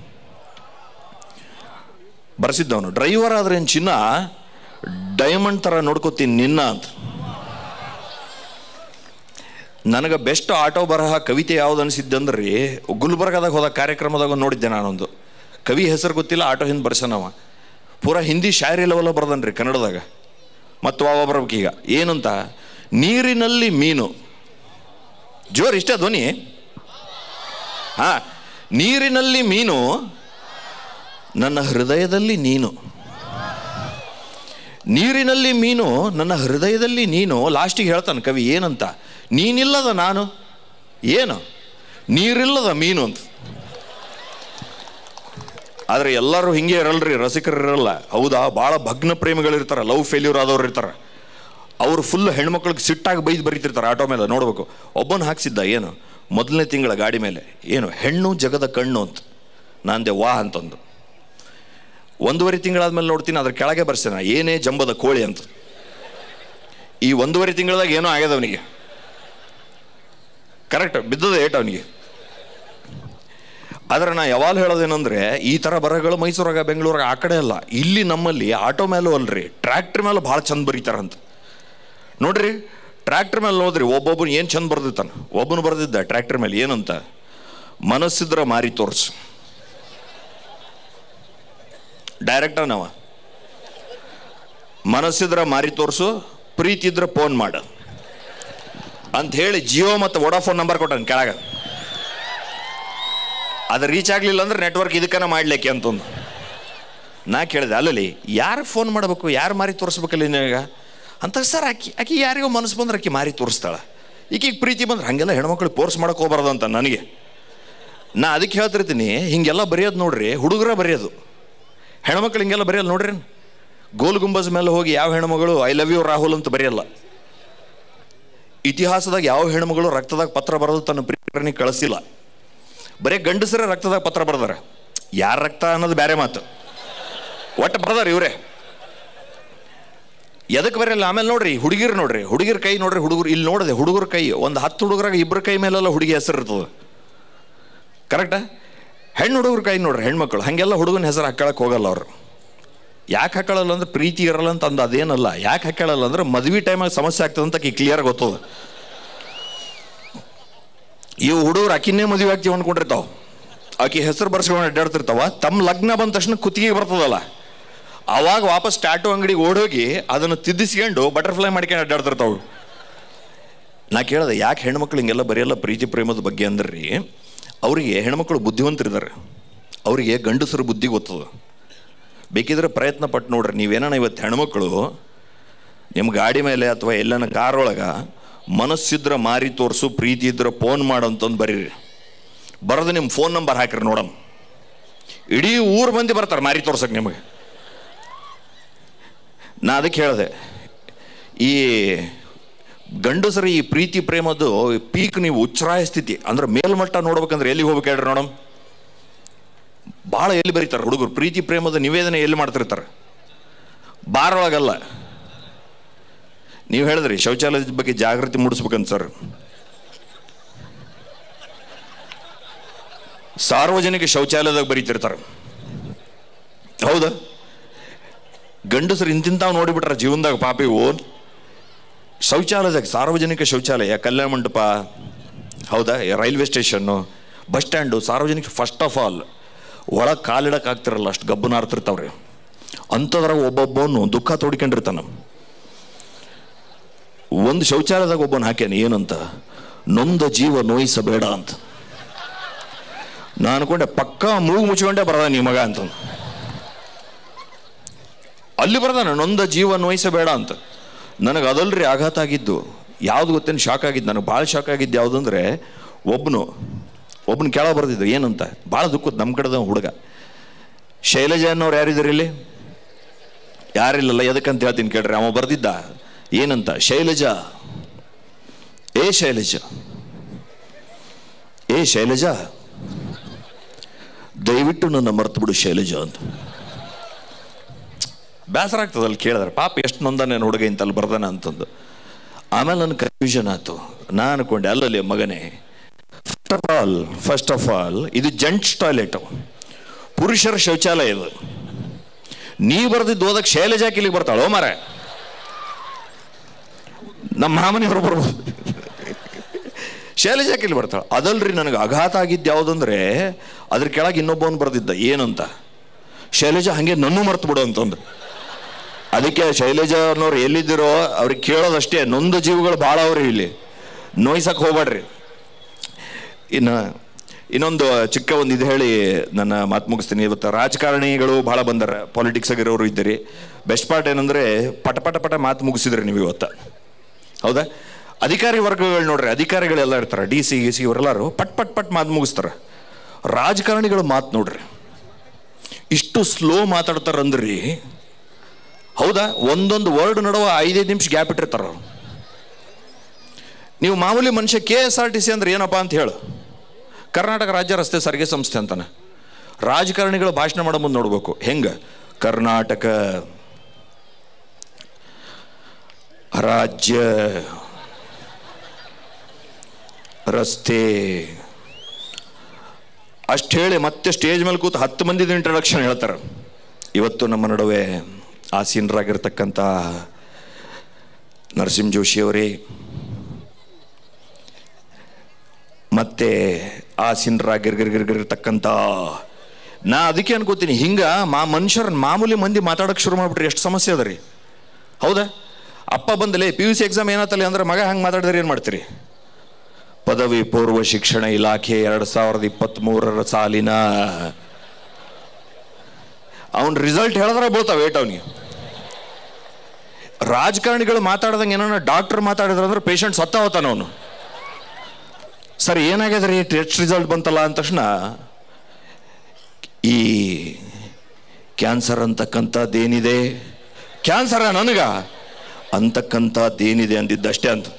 ಬರ್ಸಿದ್ದವನು ಡ್ರೈವರ್ ಆದ್ರೆ ಏನು ಚಿನ್ನ ಡೈಮಂಡ್ ಥರ ನೋಡ್ಕೋತೀನಿ ನಿನ್ನ ಅಂತ ನನಗೆ ಬೆಸ್ಟ್ ಆಟೋ ಬರಹ ಕವಿತೆ ಯಾವ್ದು ಅನಿಸಿದ್ದಂದ್ರೆ ಗುಲ್ಬರ್ಗದಾಗ ಹೋದ ಕಾರ್ಯಕ್ರಮದಾಗ ನೋಡಿದ್ದೆ ನಾನೊಂದು ಕವಿ ಹೆಸರು ಗೊತ್ತಿಲ್ಲ ಆಟೋ ಹಿಂದೆ ಬರ್ಸನವ ಪೂರಾ ಹಿಂದಿ ಶಾಯರಿ ಲೆವೆಲ್ಲ ಬರ್ದನ್ರಿ ಕನ್ನಡದಾಗ ಮತ್ತು ವಾವ ಬರ್ಬೇಕೀಗ ಏನಂತ ನೀರಿನಲ್ಲಿ ಮೀನು ಜೋರ್ ಇಷ್ಟ ಧ್ವನಿ ಹಾ ನೀರಿನಲ್ಲಿ ಮೀನು ನನ್ನ ಹೃದಯದಲ್ಲಿ ನೀನು ನೀರಿನಲ್ಲಿ ಮೀನು ನನ್ನ ಹೃದಯದಲ್ಲಿ ನೀನು ಲಾಸ್ಟಿಗೆ ಹೇಳ್ತಾನೆ ಕವಿ ಏನಂತ ನೀನಿಲ್ಲದ ನಾನು ಏನು ನೀರಿಲ್ಲದ ಮೀನು ಅಂತ ಆದರೆ ಎಲ್ಲರೂ ಹಿಂಗೆ ಇರಲ್ರಿ ರಸಿಕರು ಇರಲ್ಲ ಹೌದಾ ಭಾಳ ಭಗ್ನ ಪ್ರೇಮಿಗಳಿರ್ತಾರೆ ಲವ್ ಫೇಲ್ಯೂರ್ ಆದವ್ರು ಇರ್ತಾರೆ ಅವರು ಫುಲ್ ಹೆಣ್ಮಕ್ಳಿಗೆ ಸಿಟ್ಟಾಗಿ ಬೈದು ಬರೀತಿರ್ತಾರೆ ಆಟೋ ಮೇಲೆ ನೋಡ್ಬೇಕು ಒಬ್ಬನ ಹಾಕ್ಸಿದ್ದ ಏನು ಮೊದಲನೇ ತಿಂಗಳ ಗಾಡಿ ಮೇಲೆ ಏನು ಹೆಣ್ಣು ಜಗದ ಕಣ್ಣು ಅಂತ ನಾಂದೆ ವಾ ಅಂತಂದು ಒಂದೂವರೆ ತಿಂಗಳಾದ್ಮೇಲೆ ನೋಡ್ತೀನಿ ಅದ್ರ ಕೆಳಗೆ ಬರ್ಸೇನ ಏನೇ ಜಂಬದ ಕೋಳಿ ಅಂತ ಈ ಒಂದೂವರೆ ತಿಂಗಳದಾಗ ಏನೋ ಆಗ್ಯದ ಅವನಿಗೆ ಕರೆಕ್ಟ್ ಬಿದ್ದದ ಏಟ್ ಅವನಿಗೆ ಆದ್ರೆ ನಾ ಯಾವಾಗ ಹೇಳೋದೇನಂದ್ರೆ ಈ ಥರ ಬರಹಗಳು ಮೈಸೂರಾಗ ಬೆಂಗಳೂರಾಗ ಆ ಕಡೆ ಅಲ್ಲ ಇಲ್ಲಿ ನಮ್ಮಲ್ಲಿ ಆಟೋ ಮೇಲೂ ಅಲ್ರಿ ಟ್ರ್ಯಾಕ್ಟರ್ ಮೇಲೂ ಭಾಳ ಚಂದ ಬರೀತಾರಂತ ನೋಡ್ರಿ ಟ್ರ್ಯಾಕ್ಟರ್ ಮೇಲೆ ನೋಡ್ರಿ ಒಬ್ಬೊಬ್ಬನು ಏನು ಚಂದ ಬರ್ದಿತ್ತಾನ ಒಬ್ಬನು ಬರ್ದಿದ್ದ ಟ್ರ್ಯಾಕ್ಟರ್ ಮೇಲೆ ಏನಂತ ಮನಸ್ಸಿದ್ರ ಮಾರಿ ತೋರ್ಸು ಡೈರೆಕ್ಟ ನಾವ ಮನಸ್ಸಿದ್ರ ಮಾರಿ ತೋರ್ಸು ಪ್ರೀತಿ ಇದ್ರೆ ಫೋನ್ ಮಾಡು ಅಂತ ಹೇಳಿ ಜಿಯೋ ಮತ್ತು ವೋಡಾಫೋನ್ ನಂಬರ್ ಕೊಟ್ಟಾನ ಕೆಳಗ ಅದು ರೀಚ್ ಆಗಲಿಲ್ಲ ಅಂದ್ರೆ ನೆಟ್ವರ್ಕ್ ಇದಕ್ಕನ ಮಾಡ್ಲಿಕ್ಕೆ ಅಂತಂದು ನಾ ಕೇಳಿದೆ ಅಲ್ಲಲ್ಲಿ ಯಾರು ಫೋನ್ ಮಾಡಬೇಕು ಯಾರು ಮಾರಿ ತೋರಿಸ್ಬೇಕಲ್ಲ ನಿನಗ ಅಂತ ಸರ್ ಆಕಿ ಆಕಿ ಯಾರಿಗೋ ಮನಸ್ಸು ಬಂದ್ರೆ ಆಕಿ ಮಾರಿ ತೋರಿಸ್ತಾಳ ಈಕಿಗೆ ಪ್ರೀತಿ ಬಂದ್ರೆ ಹಾಗೆಲ್ಲ ಹೆಣ್ಮಕ್ಳು ಫೋರ್ಸ್ ಮಾಡಕ್ಕೆ ಹೋಗ್ಬಾರ್ದು ಅಂತ ನನಗೆ ನಾ ಅದಕ್ಕೆ ಹೇಳ್ತಿರ್ತೀನಿ ಹಿಂಗೆಲ್ಲ ಬರೆಯೋದು ನೋಡ್ರಿ ಹುಡುಗರ ಬರೆಯೋದು ಹೆಣ್ಮಕ್ಳು ಹಿಂಗೆಲ್ಲ ಬರೆಯಲ್ಲ ನೋಡ್ರಿ ಗೋಲ್ ಗುಂಬಜ್ ಮೇಲೆ ಹೋಗಿ ಯಾವ ಹೆಣ್ಮಗಳು ಐ ಲವ್ ಯು ರಾಹುಲ್ ಅಂತ ಬರೆಯಲ್ಲ ಇತಿಹಾಸದಾಗ ಯಾವ ಹೆಣ್ಮಗಳು ರಕ್ತದಾಗ ಪತ್ರ ಬರೆದು ತನ್ನ ಪ್ರಿಯರನಿಗೆ ಕಳಿಸಿಲ್ಲ ಬರೀ ಗಂಡಸರೇ ರಕ್ತದಾಗ ಪತ್ರ ಬರ್ದಾರ ಯಾರ ರಕ್ತ ಅನ್ನೋದು ಬೇರೆ ಮಾತು ಒಟ್ಟು ಬರ್ದಾರ ಇವರೇ ಎದಕ್ಕೆ ಬರೆಯಲ್ಲ ಆಮೇಲೆ ನೋಡ್ರಿ ಹುಡುಗಿರು ನೋಡ್ರಿ ಹುಡುಗಿರ ಕೈ ನೋಡ್ರಿ ಹುಡುಗರು ಇಲ್ಲಿ ನೋಡಿದೆ ಹುಡುಗರ ಕೈ ಒಂದು ಹತ್ತು ಹುಡುಗರಾಗ ಇಬ್ಬರ ಕೈ ಮೇಲೆಲ್ಲ ಹುಡುಗಿ ಹೆಸರು ಇರ್ತದೆ ಕರೆಕ್ಟಾ ಹೆಣ್ಣು ಹುಡುಗರ ಕೈ ನೋಡ್ರಿ ಹೆಣ್ಮಕ್ಳು ಹಾಗೆಲ್ಲ ಹುಡುಗನ ಹೆಸರು ಹಾಕೊಳಕ್ಕೆ ಹೋಗಲ್ಲ ಅವರು ಯಾಕೆ ಹಾಕೊಳ್ಳಲ್ಲ ಅಂದ್ರೆ ಪ್ರೀತಿ ಇರಲ್ಲ ಅಂತ ಅಂದ ಅದೇನಲ್ಲ ಯಾಕೆ ಹಾಕೊಳ್ಳಲ್ಲ ಅಂದ್ರೆ ಮದ್ವೆ ಟೈಮಾಗ ಸಮಸ್ಯೆ ಆಗ್ತದೆ ಅಂತ ಆಕಿ ಕ್ಲಿಯರ್ ಗೊತ್ತದ ಇವು ಹುಡುಗರು ಆಕಿನ್ನೇ ಮದುವೆ ಆಗ್ತೀವಿ ಅನ್ಕೊಂಡಿರ್ತಾವ ಆಕಿ ಹೆಸರು ಬರ್ಸ್ಕೊಂಡು ಅಡ್ಡಾಡ್ತಿರ್ತಾವ ತಮ್ಮ ಲಗ್ನ ಬಂದ ತಕ್ಷಣ ಕುತ್ತಿಗೆ ಬರ್ತದಲ್ಲ ಅವಾಗ ವಾಪಸ್ ಟ್ಯಾಟು ಅಂಗಡಿಗೆ ಓಡೋಗಿ ಅದನ್ನು ತಿದ್ದಿಸ್ಕೊಂಡು ಬಟರ್ಫ್ಲೈ ಮಾಡ್ಕೊಂಡು ಅಡ್ಡಾಡ್ತಿರ್ತಾವ ನಾ ಕೇಳಿದೆ ಯಾಕೆ ಹೆಣ್ಮಕ್ಳು ಹಿಂಗೆಲ್ಲ ಬರೆಯಲ್ಲ ಪ್ರೀತಿ ಪ್ರೇಮದ ಬಗ್ಗೆ ಅಂದ್ರೆ ರೀ ಅವರಿಗೆ ಹೆಣ್ಮಕ್ಳು ಬುದ್ಧಿವಂತರಿದ್ದಾರೆ ಅವರಿಗೆ ಗಂಡಸರ ಬುದ್ಧಿ ಗೊತ್ತದ ಬೇಕಿದ್ರೆ ಪ್ರಯತ್ನ ಪಟ್ಟು ನೋಡ್ರಿ ನೀವೇನ ಇವತ್ತು ಹೆಣ್ಮಕ್ಳು ನಿಮ್ಮ ಗಾಡಿ ಮೇಲೆ ಅಥವಾ ಎಲ್ಲನ ಕಾರ್ ಒಳಗ ಮನಸ್ಸಿದ್ರೆ ಮಾರಿ ತೋರಿಸು ಪ್ರೀತಿ ಇದ್ರೆ ಫೋನ್ ಮಾಡು ಅಂತಂದು ಬರೀರಿ ಬರೋದು ನಿಮ್ಮ ಫೋನ್ ನಂಬರ್ ಹಾಕಿರಿ ನೋಡಮ್ ಇಡೀ ಊರು ಮಂದಿ ಬರ್ತಾರೆ ಮಾರಿ ತೋರ್ಸಕ್ಕೆ ನಿಮಗೆ ನಾ ಅದಕ್ಕೆ ಹೇಳಿದೆ ಈ ಗಂಡಸರ ಈ ಪ್ರೀತಿ ಪ್ರೇಮದ್ದು ಪೀಕ್ ನೀವು ಉಚ್ಛ್ರಾಯ ಸ್ಥಿತಿ ಅಂದ್ರೆ ಮೇಲ್ಮಟ್ಟ ನೋಡ್ಬೇಕಂದ್ರೆ ಎಲ್ಲಿಗೆ ಹೋಗ್ಬೇಕು ಹೇಳ್ರಿ ನೋಡಮ್ ಭಾಳ ಎಲ್ಲಿ ಬರೀತಾರೆ ಹುಡುಗರು ಪ್ರೀತಿ ಪ್ರೇಮದ ನಿವೇದನೆ ಎಲ್ಲಿ ಮಾಡ್ತಿರ್ತಾರೆ ಬಾರ್ ಒಳಗಲ್ಲ ನೀವು ಹೇಳಿದ್ರಿ ಶೌಚಾಲಯದ ಬಗ್ಗೆ ಜಾಗೃತಿ ಮೂಡಿಸ್ಬೇಕಂತ ಸರ್ ಸಾರ್ವಜನಿಕ ಶೌಚಾಲಯದಾಗ ಬರೀತಿರ್ತಾರೆ ಹೌದಾ ಗಂಡಸರು ಇಂತಿಂತಾವ್ ನೋಡಿಬಿಟ್ರ ಜೀವನದಾಗ ಪಾಪಿ ಓನ್ ಶೌಚಾಲಯದಾಗ ಸಾರ್ವಜನಿಕ ಶೌಚಾಲಯ ಕಲ್ಯಾಣ ಮಂಟಪ ಹೌದಾ ರೈಲ್ವೆ ಸ್ಟೇಷನ್ನು ಬಸ್ ಸ್ಟ್ಯಾಂಡು ಸಾರ್ವಜನಿಕ ಫಸ್ಟ್ ಆಫ್ ಆಲ್ ಒಳಗೆ ಕಾಲಿಡಕ್ಕೆ ಆಗ್ತಿರಲ್ಲ ಅಷ್ಟು ಗಬ್ಬನ ಆಡ್ತಿರ್ತಾವ್ರಿ ಅಂಥದ್ರಾಗ ಒಬ್ಬೊಬ್ಬನು ದುಃಖ ತೋಡ್ಕೊಂಡಿರ್ತಾನ ಒಂದು ಶೌಚಾಲಯದಾಗ ಒಬ್ಬನ ಹಾಕ್ಯಾನ ಏನಂತ ನೊಂದ ಜೀವ ನೋಯಿಸಬೇಡ ಅಂತ ನಾನು ಅನ್ಕೊಂಡೆ ಪಕ್ಕ ಮೂಗು ಮುಚ್ಕೊಂಡೆ ಬರದ ನೀ ಮಗ ಅಂತ ಅಲ್ಲಿ ಬರ್ದಾನ ನೊಂದ ಜೀವ ನೋಯಿಸಬೇಡ ಅಂತ ನನಗೆ ಅದಲ್ರಿ ಆಘಾತ ಆಗಿದ್ದು ಯಾವ್ದು ಗೊತ್ತೇನು ಶಾಕ್ ಆಗಿದ್ದು ನನಗೆ ಭಾಳ ಶಾಕ್ ಆಗಿದ್ದು ಯಾವುದಂದ್ರೆ ಒಬ್ಬನು ಒಬ್ಬನ ಕೆಳ ಬರ್ದಿದ್ದು ಏನಂತ ಭಾಳ ದುಃಖದ ನಮ್ಮ ಕಡೆದ ಹುಡುಗ ಶೈಲಜಾ ಅನ್ನೋರು ಯಾರಿದ್ದಾರೆ ಇಲ್ಲಿ ಯಾರಿಲ್ಲಲ್ಲ ಎದಕ್ಕಂತ ಹೇಳ್ತೀನಿ ಕೇಳ್ರಿ ಅವ ಬರ್ದಿದ್ದ ಏನಂತ ಶೈಲಜಾ ಏ ಶೈಲಜಾ ಏ ಶೈಲಜಾ ದಯವಿಟ್ಟು ನನ್ನ ಮರ್ತು ಬಿಡು ಶೈಲಜಾ ಅಂತ ಬೇಸರ ಆಗ್ತದೆ ಅಲ್ಲಿ ಕೇಳಿದ್ರೆ ಪಾಪ ಎಷ್ಟು ನೊಂದಾನೆ ಹುಡುಗ ಇಂತಲ್ಲಿ ಬರ್ದಾನ ಅಂತಂದು ಆಮೇಲೆ ನನ್ನ ಕನ್ಫ್ಯೂಷನ್ ಆಯ್ತು ನಾ ಅನ್ಕೊಂಡೆ ಅಲ್ಲಲ್ಲಿ ಮಗನೇ first of all first of all ಇದು ಜೆಂಟ್ಸ್ ಟಾಯ್ಲೆಟ್ ಪುರುಷರ ಶೌಚಾಲಯ ಇದು ನೀ ಬರ್ದಿದ್ದು ಓದಕ್ಕೆ ಶೈಲಜಾ ಇಲ್ಲಿಗೆ ಬರ್ತಾಳೋ ಮಾರ ನಮ್ಮ ಮಾಮನಿಯವರು ಬರ್ಬೋದು ಶೈಲಜಾ ಇಲ್ಲಿ ಬರ್ತಾಳೆ ಅದಲ್ರಿ ನನಗೆ ಆಘಾತ ಆಗಿದ್ದು ಯಾವುದಂದ್ರೆ ಅದ್ರ ಕೆಳಗೆ ಇನ್ನೊಬ್ಬವನು ಬರ್ದಿದ್ದ ಏನಂತ ಶೈಲಜಾ ಹಂಗೆ ನನ್ನೂ ಮರ್ತು ಬಿಡು ಅಂತಂದು ಅದಕ್ಕೆ ಶೈಲಜಾ ಅನ್ನೋರು ಎಲ್ಲಿದ್ದೀರೋ ಅವ್ರಿಗೆ ಕೇಳೋದಷ್ಟೇ ನೊಂದ ಜೀವಗಳು ಭಾಳ ಅವ್ರಿ ಇಲ್ಲಿ ನೋಯ್ಸಕ್ಕೆ ಹೋಗ್ಬೇಡ್ರಿ ಇನ್ನು ಇನ್ನೊಂದು ಚಿಕ್ಕ ಒಂದು ಇದು ಹೇಳಿ ನನ್ನ ಮಾತು ಮುಗಿಸ್ತೀನಿ ಇವತ್ತು ರಾಜಕಾರಣಿಗಳು ಭಾಳ ಬಂದಾರ ಪಾಲಿಟಿಕ್ಸ್ ಆಗಿರೋರು ಇದ್ದೀರಿ ಬೆಸ್ಟ್ ಪಾರ್ಟ್ ಏನಂದರೆ ಪಟ ಪಟ ಪಟ ಮಾತು ಮುಗಿಸಿದ್ರಿ ನೀವು ಇವತ್ತು ಹೌದಾ ಅಧಿಕಾರಿ ವರ್ಗಗಳು ನೋಡ್ರಿ ಅಧಿಕಾರಿಗಳೆಲ್ಲ ಇರ್ತಾರೆ ಡಿ ಸಿ ಗಿ ಸಿ ಇವರೆಲ್ಲರೂ ಪಟ್ ಪಟ್ ಪಟ್ ಮಾತು ಮುಗಿಸ್ತಾರೆ ರಾಜಕಾರಣಿಗಳ ಮಾತು ನೋಡ್ರಿ ಇಷ್ಟು ಸ್ಲೋ ಮಾತಾಡ್ತಾರಂದ್ರಿ ಹೌದಾ ಒಂದೊಂದು ವರ್ಡ್ ನಡುವ ಐದೈದು ನಿಮಿಷ ಗ್ಯಾಪ್ ಇಟ್ಟಿರ್ತಾರ ಅವ್ರು. ನೀವು ಮಾಮೂಲಿ ಮನುಷ್ಯ K S R T C ಅಂದ್ರೆ ಏನಪ್ಪ ಅಂತ ಹೇಳು ಕರ್ನಾಟಕ ರಾಜ್ಯ ರಸ್ತೆ ಸಾರಿಗೆ ಸಂಸ್ಥೆ ಅಂತಾನೆ ರಾಜಕಾರಣಿಗಳು ಭಾಷಣ ಮಾಡೋ ಮುಂದೆ ನೋಡ್ಬೇಕು ಹೆಂಗ ಕರ್ನಾಟಕ ರಾಜ್ಯ ರಸ್ತೆ ಅಷ್ಟು ಹೇಳಿ ಮತ್ತೆ ಸ್ಟೇಜ್ ಮೇಲೆ ಕೂತು ಹತ್ತು ಮಂದಿದ ಇಂಟ್ರಡಕ್ಷನ್ ಹೇಳ್ತಾರೆ ಇವತ್ತು ನಮ್ಮ ನಡುವೆ ಆಸೀನರಾಗಿರ್ತಕ್ಕಂಥ ನರಸಿಂಹ ಜೋಶಿ ಅವರೇ ಮತ್ತೆ ಆಸೀನರಾಗಿರ್ಗಿರ್ಗಿರ್ಗಿರ್ತಕ್ಕಂಥ ನಾ ಅದಕ್ಕೆ ಅನ್ಕೋತೀನಿ ಹಿಂಗ ಮಾ ಮನುಷ್ಯರ ಮಾಮೂಲಿ ಮಂದಿ ಮಾತಾಡಕ್ಕೆ ಶುರು ಮಾಡ್ಬಿಟ್ರಿ ಎಷ್ಟು ಸಮಸ್ಯೆ ಅದ ರೀ ಹೌದಾ ಅಪ್ಪ ಬಂದಲೇ ಪಿ ಯು ಸಿ ಎಕ್ಸಾಮ್ ಏನಾತಲ್ಲ ಅಂದ್ರೆ ಮಗ ಹಂಗೆ ಮಾತಾಡಿದ್ರೆ ಏನು ಮಾಡ್ತೀರಿ ಪದವಿ ಪೂರ್ವ ಶಿಕ್ಷಣ ಇಲಾಖೆ ಎರಡು ಸಾವಿರದ ಇಪ್ಪತ್ತ್ಮೂರರ ಸಾಲಿನ ಅವನ ರಿಸಲ್ಟ್ ಹೇಳಿದ್ರೆ ಬೀಳ್ತಾವೆ ಏಟ್ ಅವನಿಗೆ ರಾಜಕಾರಣಿಗಳು ಮಾತಾಡ್ದಂಗೆ ಏನೋ ಡಾಕ್ಟರ್ ಮಾತಾಡಿದ್ರೆ ಅಂದ್ರೆ ಪೇಷಂಟ್ ಸತ್ತ ಹೋತಾನ ಅವನು ಸರ್ ಏನಾಗ್ಯದ ರೀ ಟೆಸ್ಟ್ ರಿಸಲ್ಟ್ ಬಂತಲ್ಲ ಅಂದ ತಕ್ಷಣ ಈ ಕ್ಯಾನ್ಸರ್ ಅಂತಕ್ಕಂಥದ್ದೇನಿದೆ ಕ್ಯಾನ್ಸರ ನನಗ ಅಂತಕ್ಕಂಥದ್ದೇನಿದೆ ಅಂದಿದ್ದಷ್ಟೇ ಅಂತ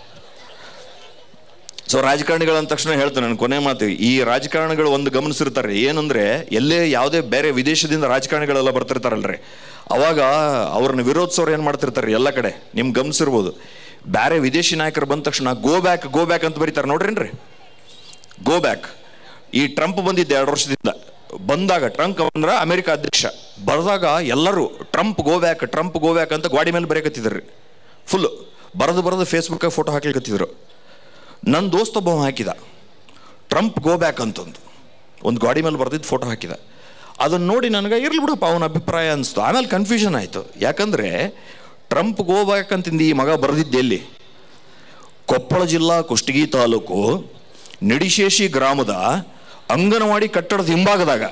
ಸೊ ರಾಜಕಾರಣಿಗಳು ಅಂದ ತಕ್ಷಣ ಹೇಳ್ತೇನೆ ನಾನು ಕೊನೆ ಮಾತು ಈ ರಾಜಕಾರಣಿಗಳು ಒಂದು ಗಮನಿಸಿರ್ತಾರೆ ಏನಂದ್ರೆ ಎಲ್ಲೇ ಯಾವುದೇ ಬೇರೆ ವಿದೇಶದಿಂದ ರಾಜಕಾರಣಿಗಳೆಲ್ಲ ಬರ್ತಿರ್ತಾರಲ್ರಿ ಅವಾಗ ಅವ್ರನ್ನ ವಿರೋಧಿಸೋರು ಏನು ಮಾಡ್ತಿರ್ತಾರೆ ಎಲ್ಲ ಕಡೆ ನಿಮ್ಗೆ ಗಮನಿಸಿರ್ಬೋದು ಬೇರೆ ವಿದೇಶಿ ನಾಯಕರು ಬಂದ ತಕ್ಷಣ ಗೋ ಬ್ಯಾಕ್ ಗೋ ಬ್ಯಾಕ್ ಅಂತ ಬರೀತಾರೆ ನೋಡ್ರೇನ್ರಿ ಗೋ ಬ್ಯಾಕ್ ಈ ಟ್ರಂಪ್ ಬಂದಿದ್ದ ಎರಡು ವರ್ಷದಿಂದ ಬಂದಾಗ ಟ್ರಂಪ್ ಅಂದ್ರೆ ಅಮೆರಿಕ ಅಧ್ಯಕ್ಷ ಬರೆದಾಗ ಎಲ್ಲರೂ Trump go back Trump go back ಅಂತ ಗಾಡಿ ಮೇಲೆ ಬರೆಯಕತ್ತಿದ್ರಿ ಫುಲ್ ಬರೆದು ಬರೆದು ಫೇಸ್ಬುಕ್ಕಾಗ ಫೋಟೋ ಹಾಕ್ಲಿಕತ್ತಿದ್ರು ನನ್ನ ದೋಸ್ತ ಒಬ್ಬ ಹಾಕಿದ ಟ್ರಂಪ್ ಗೋ ಬ್ಯಾಕ್ ಅಂತಂದು ಒಂದು ಗಾಡಿ ಮೇಲೆ ಬರೆದಿದ್ದು ಫೋಟೋ ಹಾಕಿದ ಅದನ್ನು ನೋಡಿ ನನಗೆ ಇರ್ಲಿ ಬಿಡಪ್ಪ ಅವನ ಅಭಿಪ್ರಾಯ ಅನಿಸ್ತು ಆಮೇಲೆ ಕನ್ಫ್ಯೂಷನ್ ಆಯಿತು ಯಾಕಂದರೆ ಟ್ರಂಪ್ ಗೋ ಬ್ಯಾಕ್ ಅಂತಂದು ಈ ಮಗ ಬರೆದಿದ್ದು ಎಲ್ಲಿ ಕೊಪ್ಪಳ ಜಿಲ್ಲಾ ಕುಷ್ಟಗಿ ತಾಲೂಕು ನಿಡಿಶೇಷಿ ಗ್ರಾಮದ ಅಂಗನವಾಡಿ ಕಟ್ಟಡದ ಹಿಂಭಾಗದಾಗ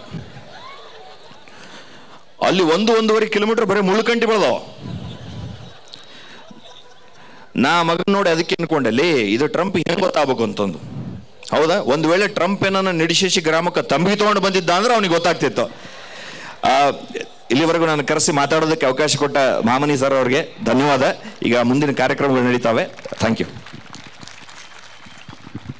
ಅಲ್ಲಿ ಒಂದು ಒಂದೂವರೆ ಕಿಲೋಮೀಟರ್ ಬರೀ ಮುಳ್ಳುಕಂಟಿ ಬೆಳೆದವ ನಾ ಮಗನ್ ನೋಡಿ ಅದಕ್ಕೆ ಅನ್ಕೊಂಡೆ ಲೇ ಇದು ಟ್ರಂಪ್ ಹೆಂಗ್ ಗೊತ್ತಾಗಬೇಕು ಅಂತಂದು ಹೌದಾ ಒಂದು ವೇಳೆ ಟ್ರಂಪ್ ಏನನ್ನ ನಿಡಿಶೇಷಿ ಗ್ರಾಮಕ್ಕೆ ತಂಬಿ ತಗೊಂಡು ಬಂದಿದ್ದ ಅಂದ್ರೆ ಅವನಿಗೆ ಗೊತ್ತಾಗ್ತಿತ್ತು ಆ, ಇಲ್ಲಿವರೆಗೂ ನಾನು ಕರೆಸಿ ಮಾತಾಡೋದಕ್ಕೆ ಅವಕಾಶ ಕೊಟ್ಟ ಮಾಮನಿ ಸರ್ ಅವರಿಗೆ ಧನ್ಯವಾದ ಈಗ ಮುಂದಿನ ಕಾರ್ಯಕ್ರಮಗಳು ನಡೀತಾವೆ ಥ್ಯಾಂಕ್ ಯು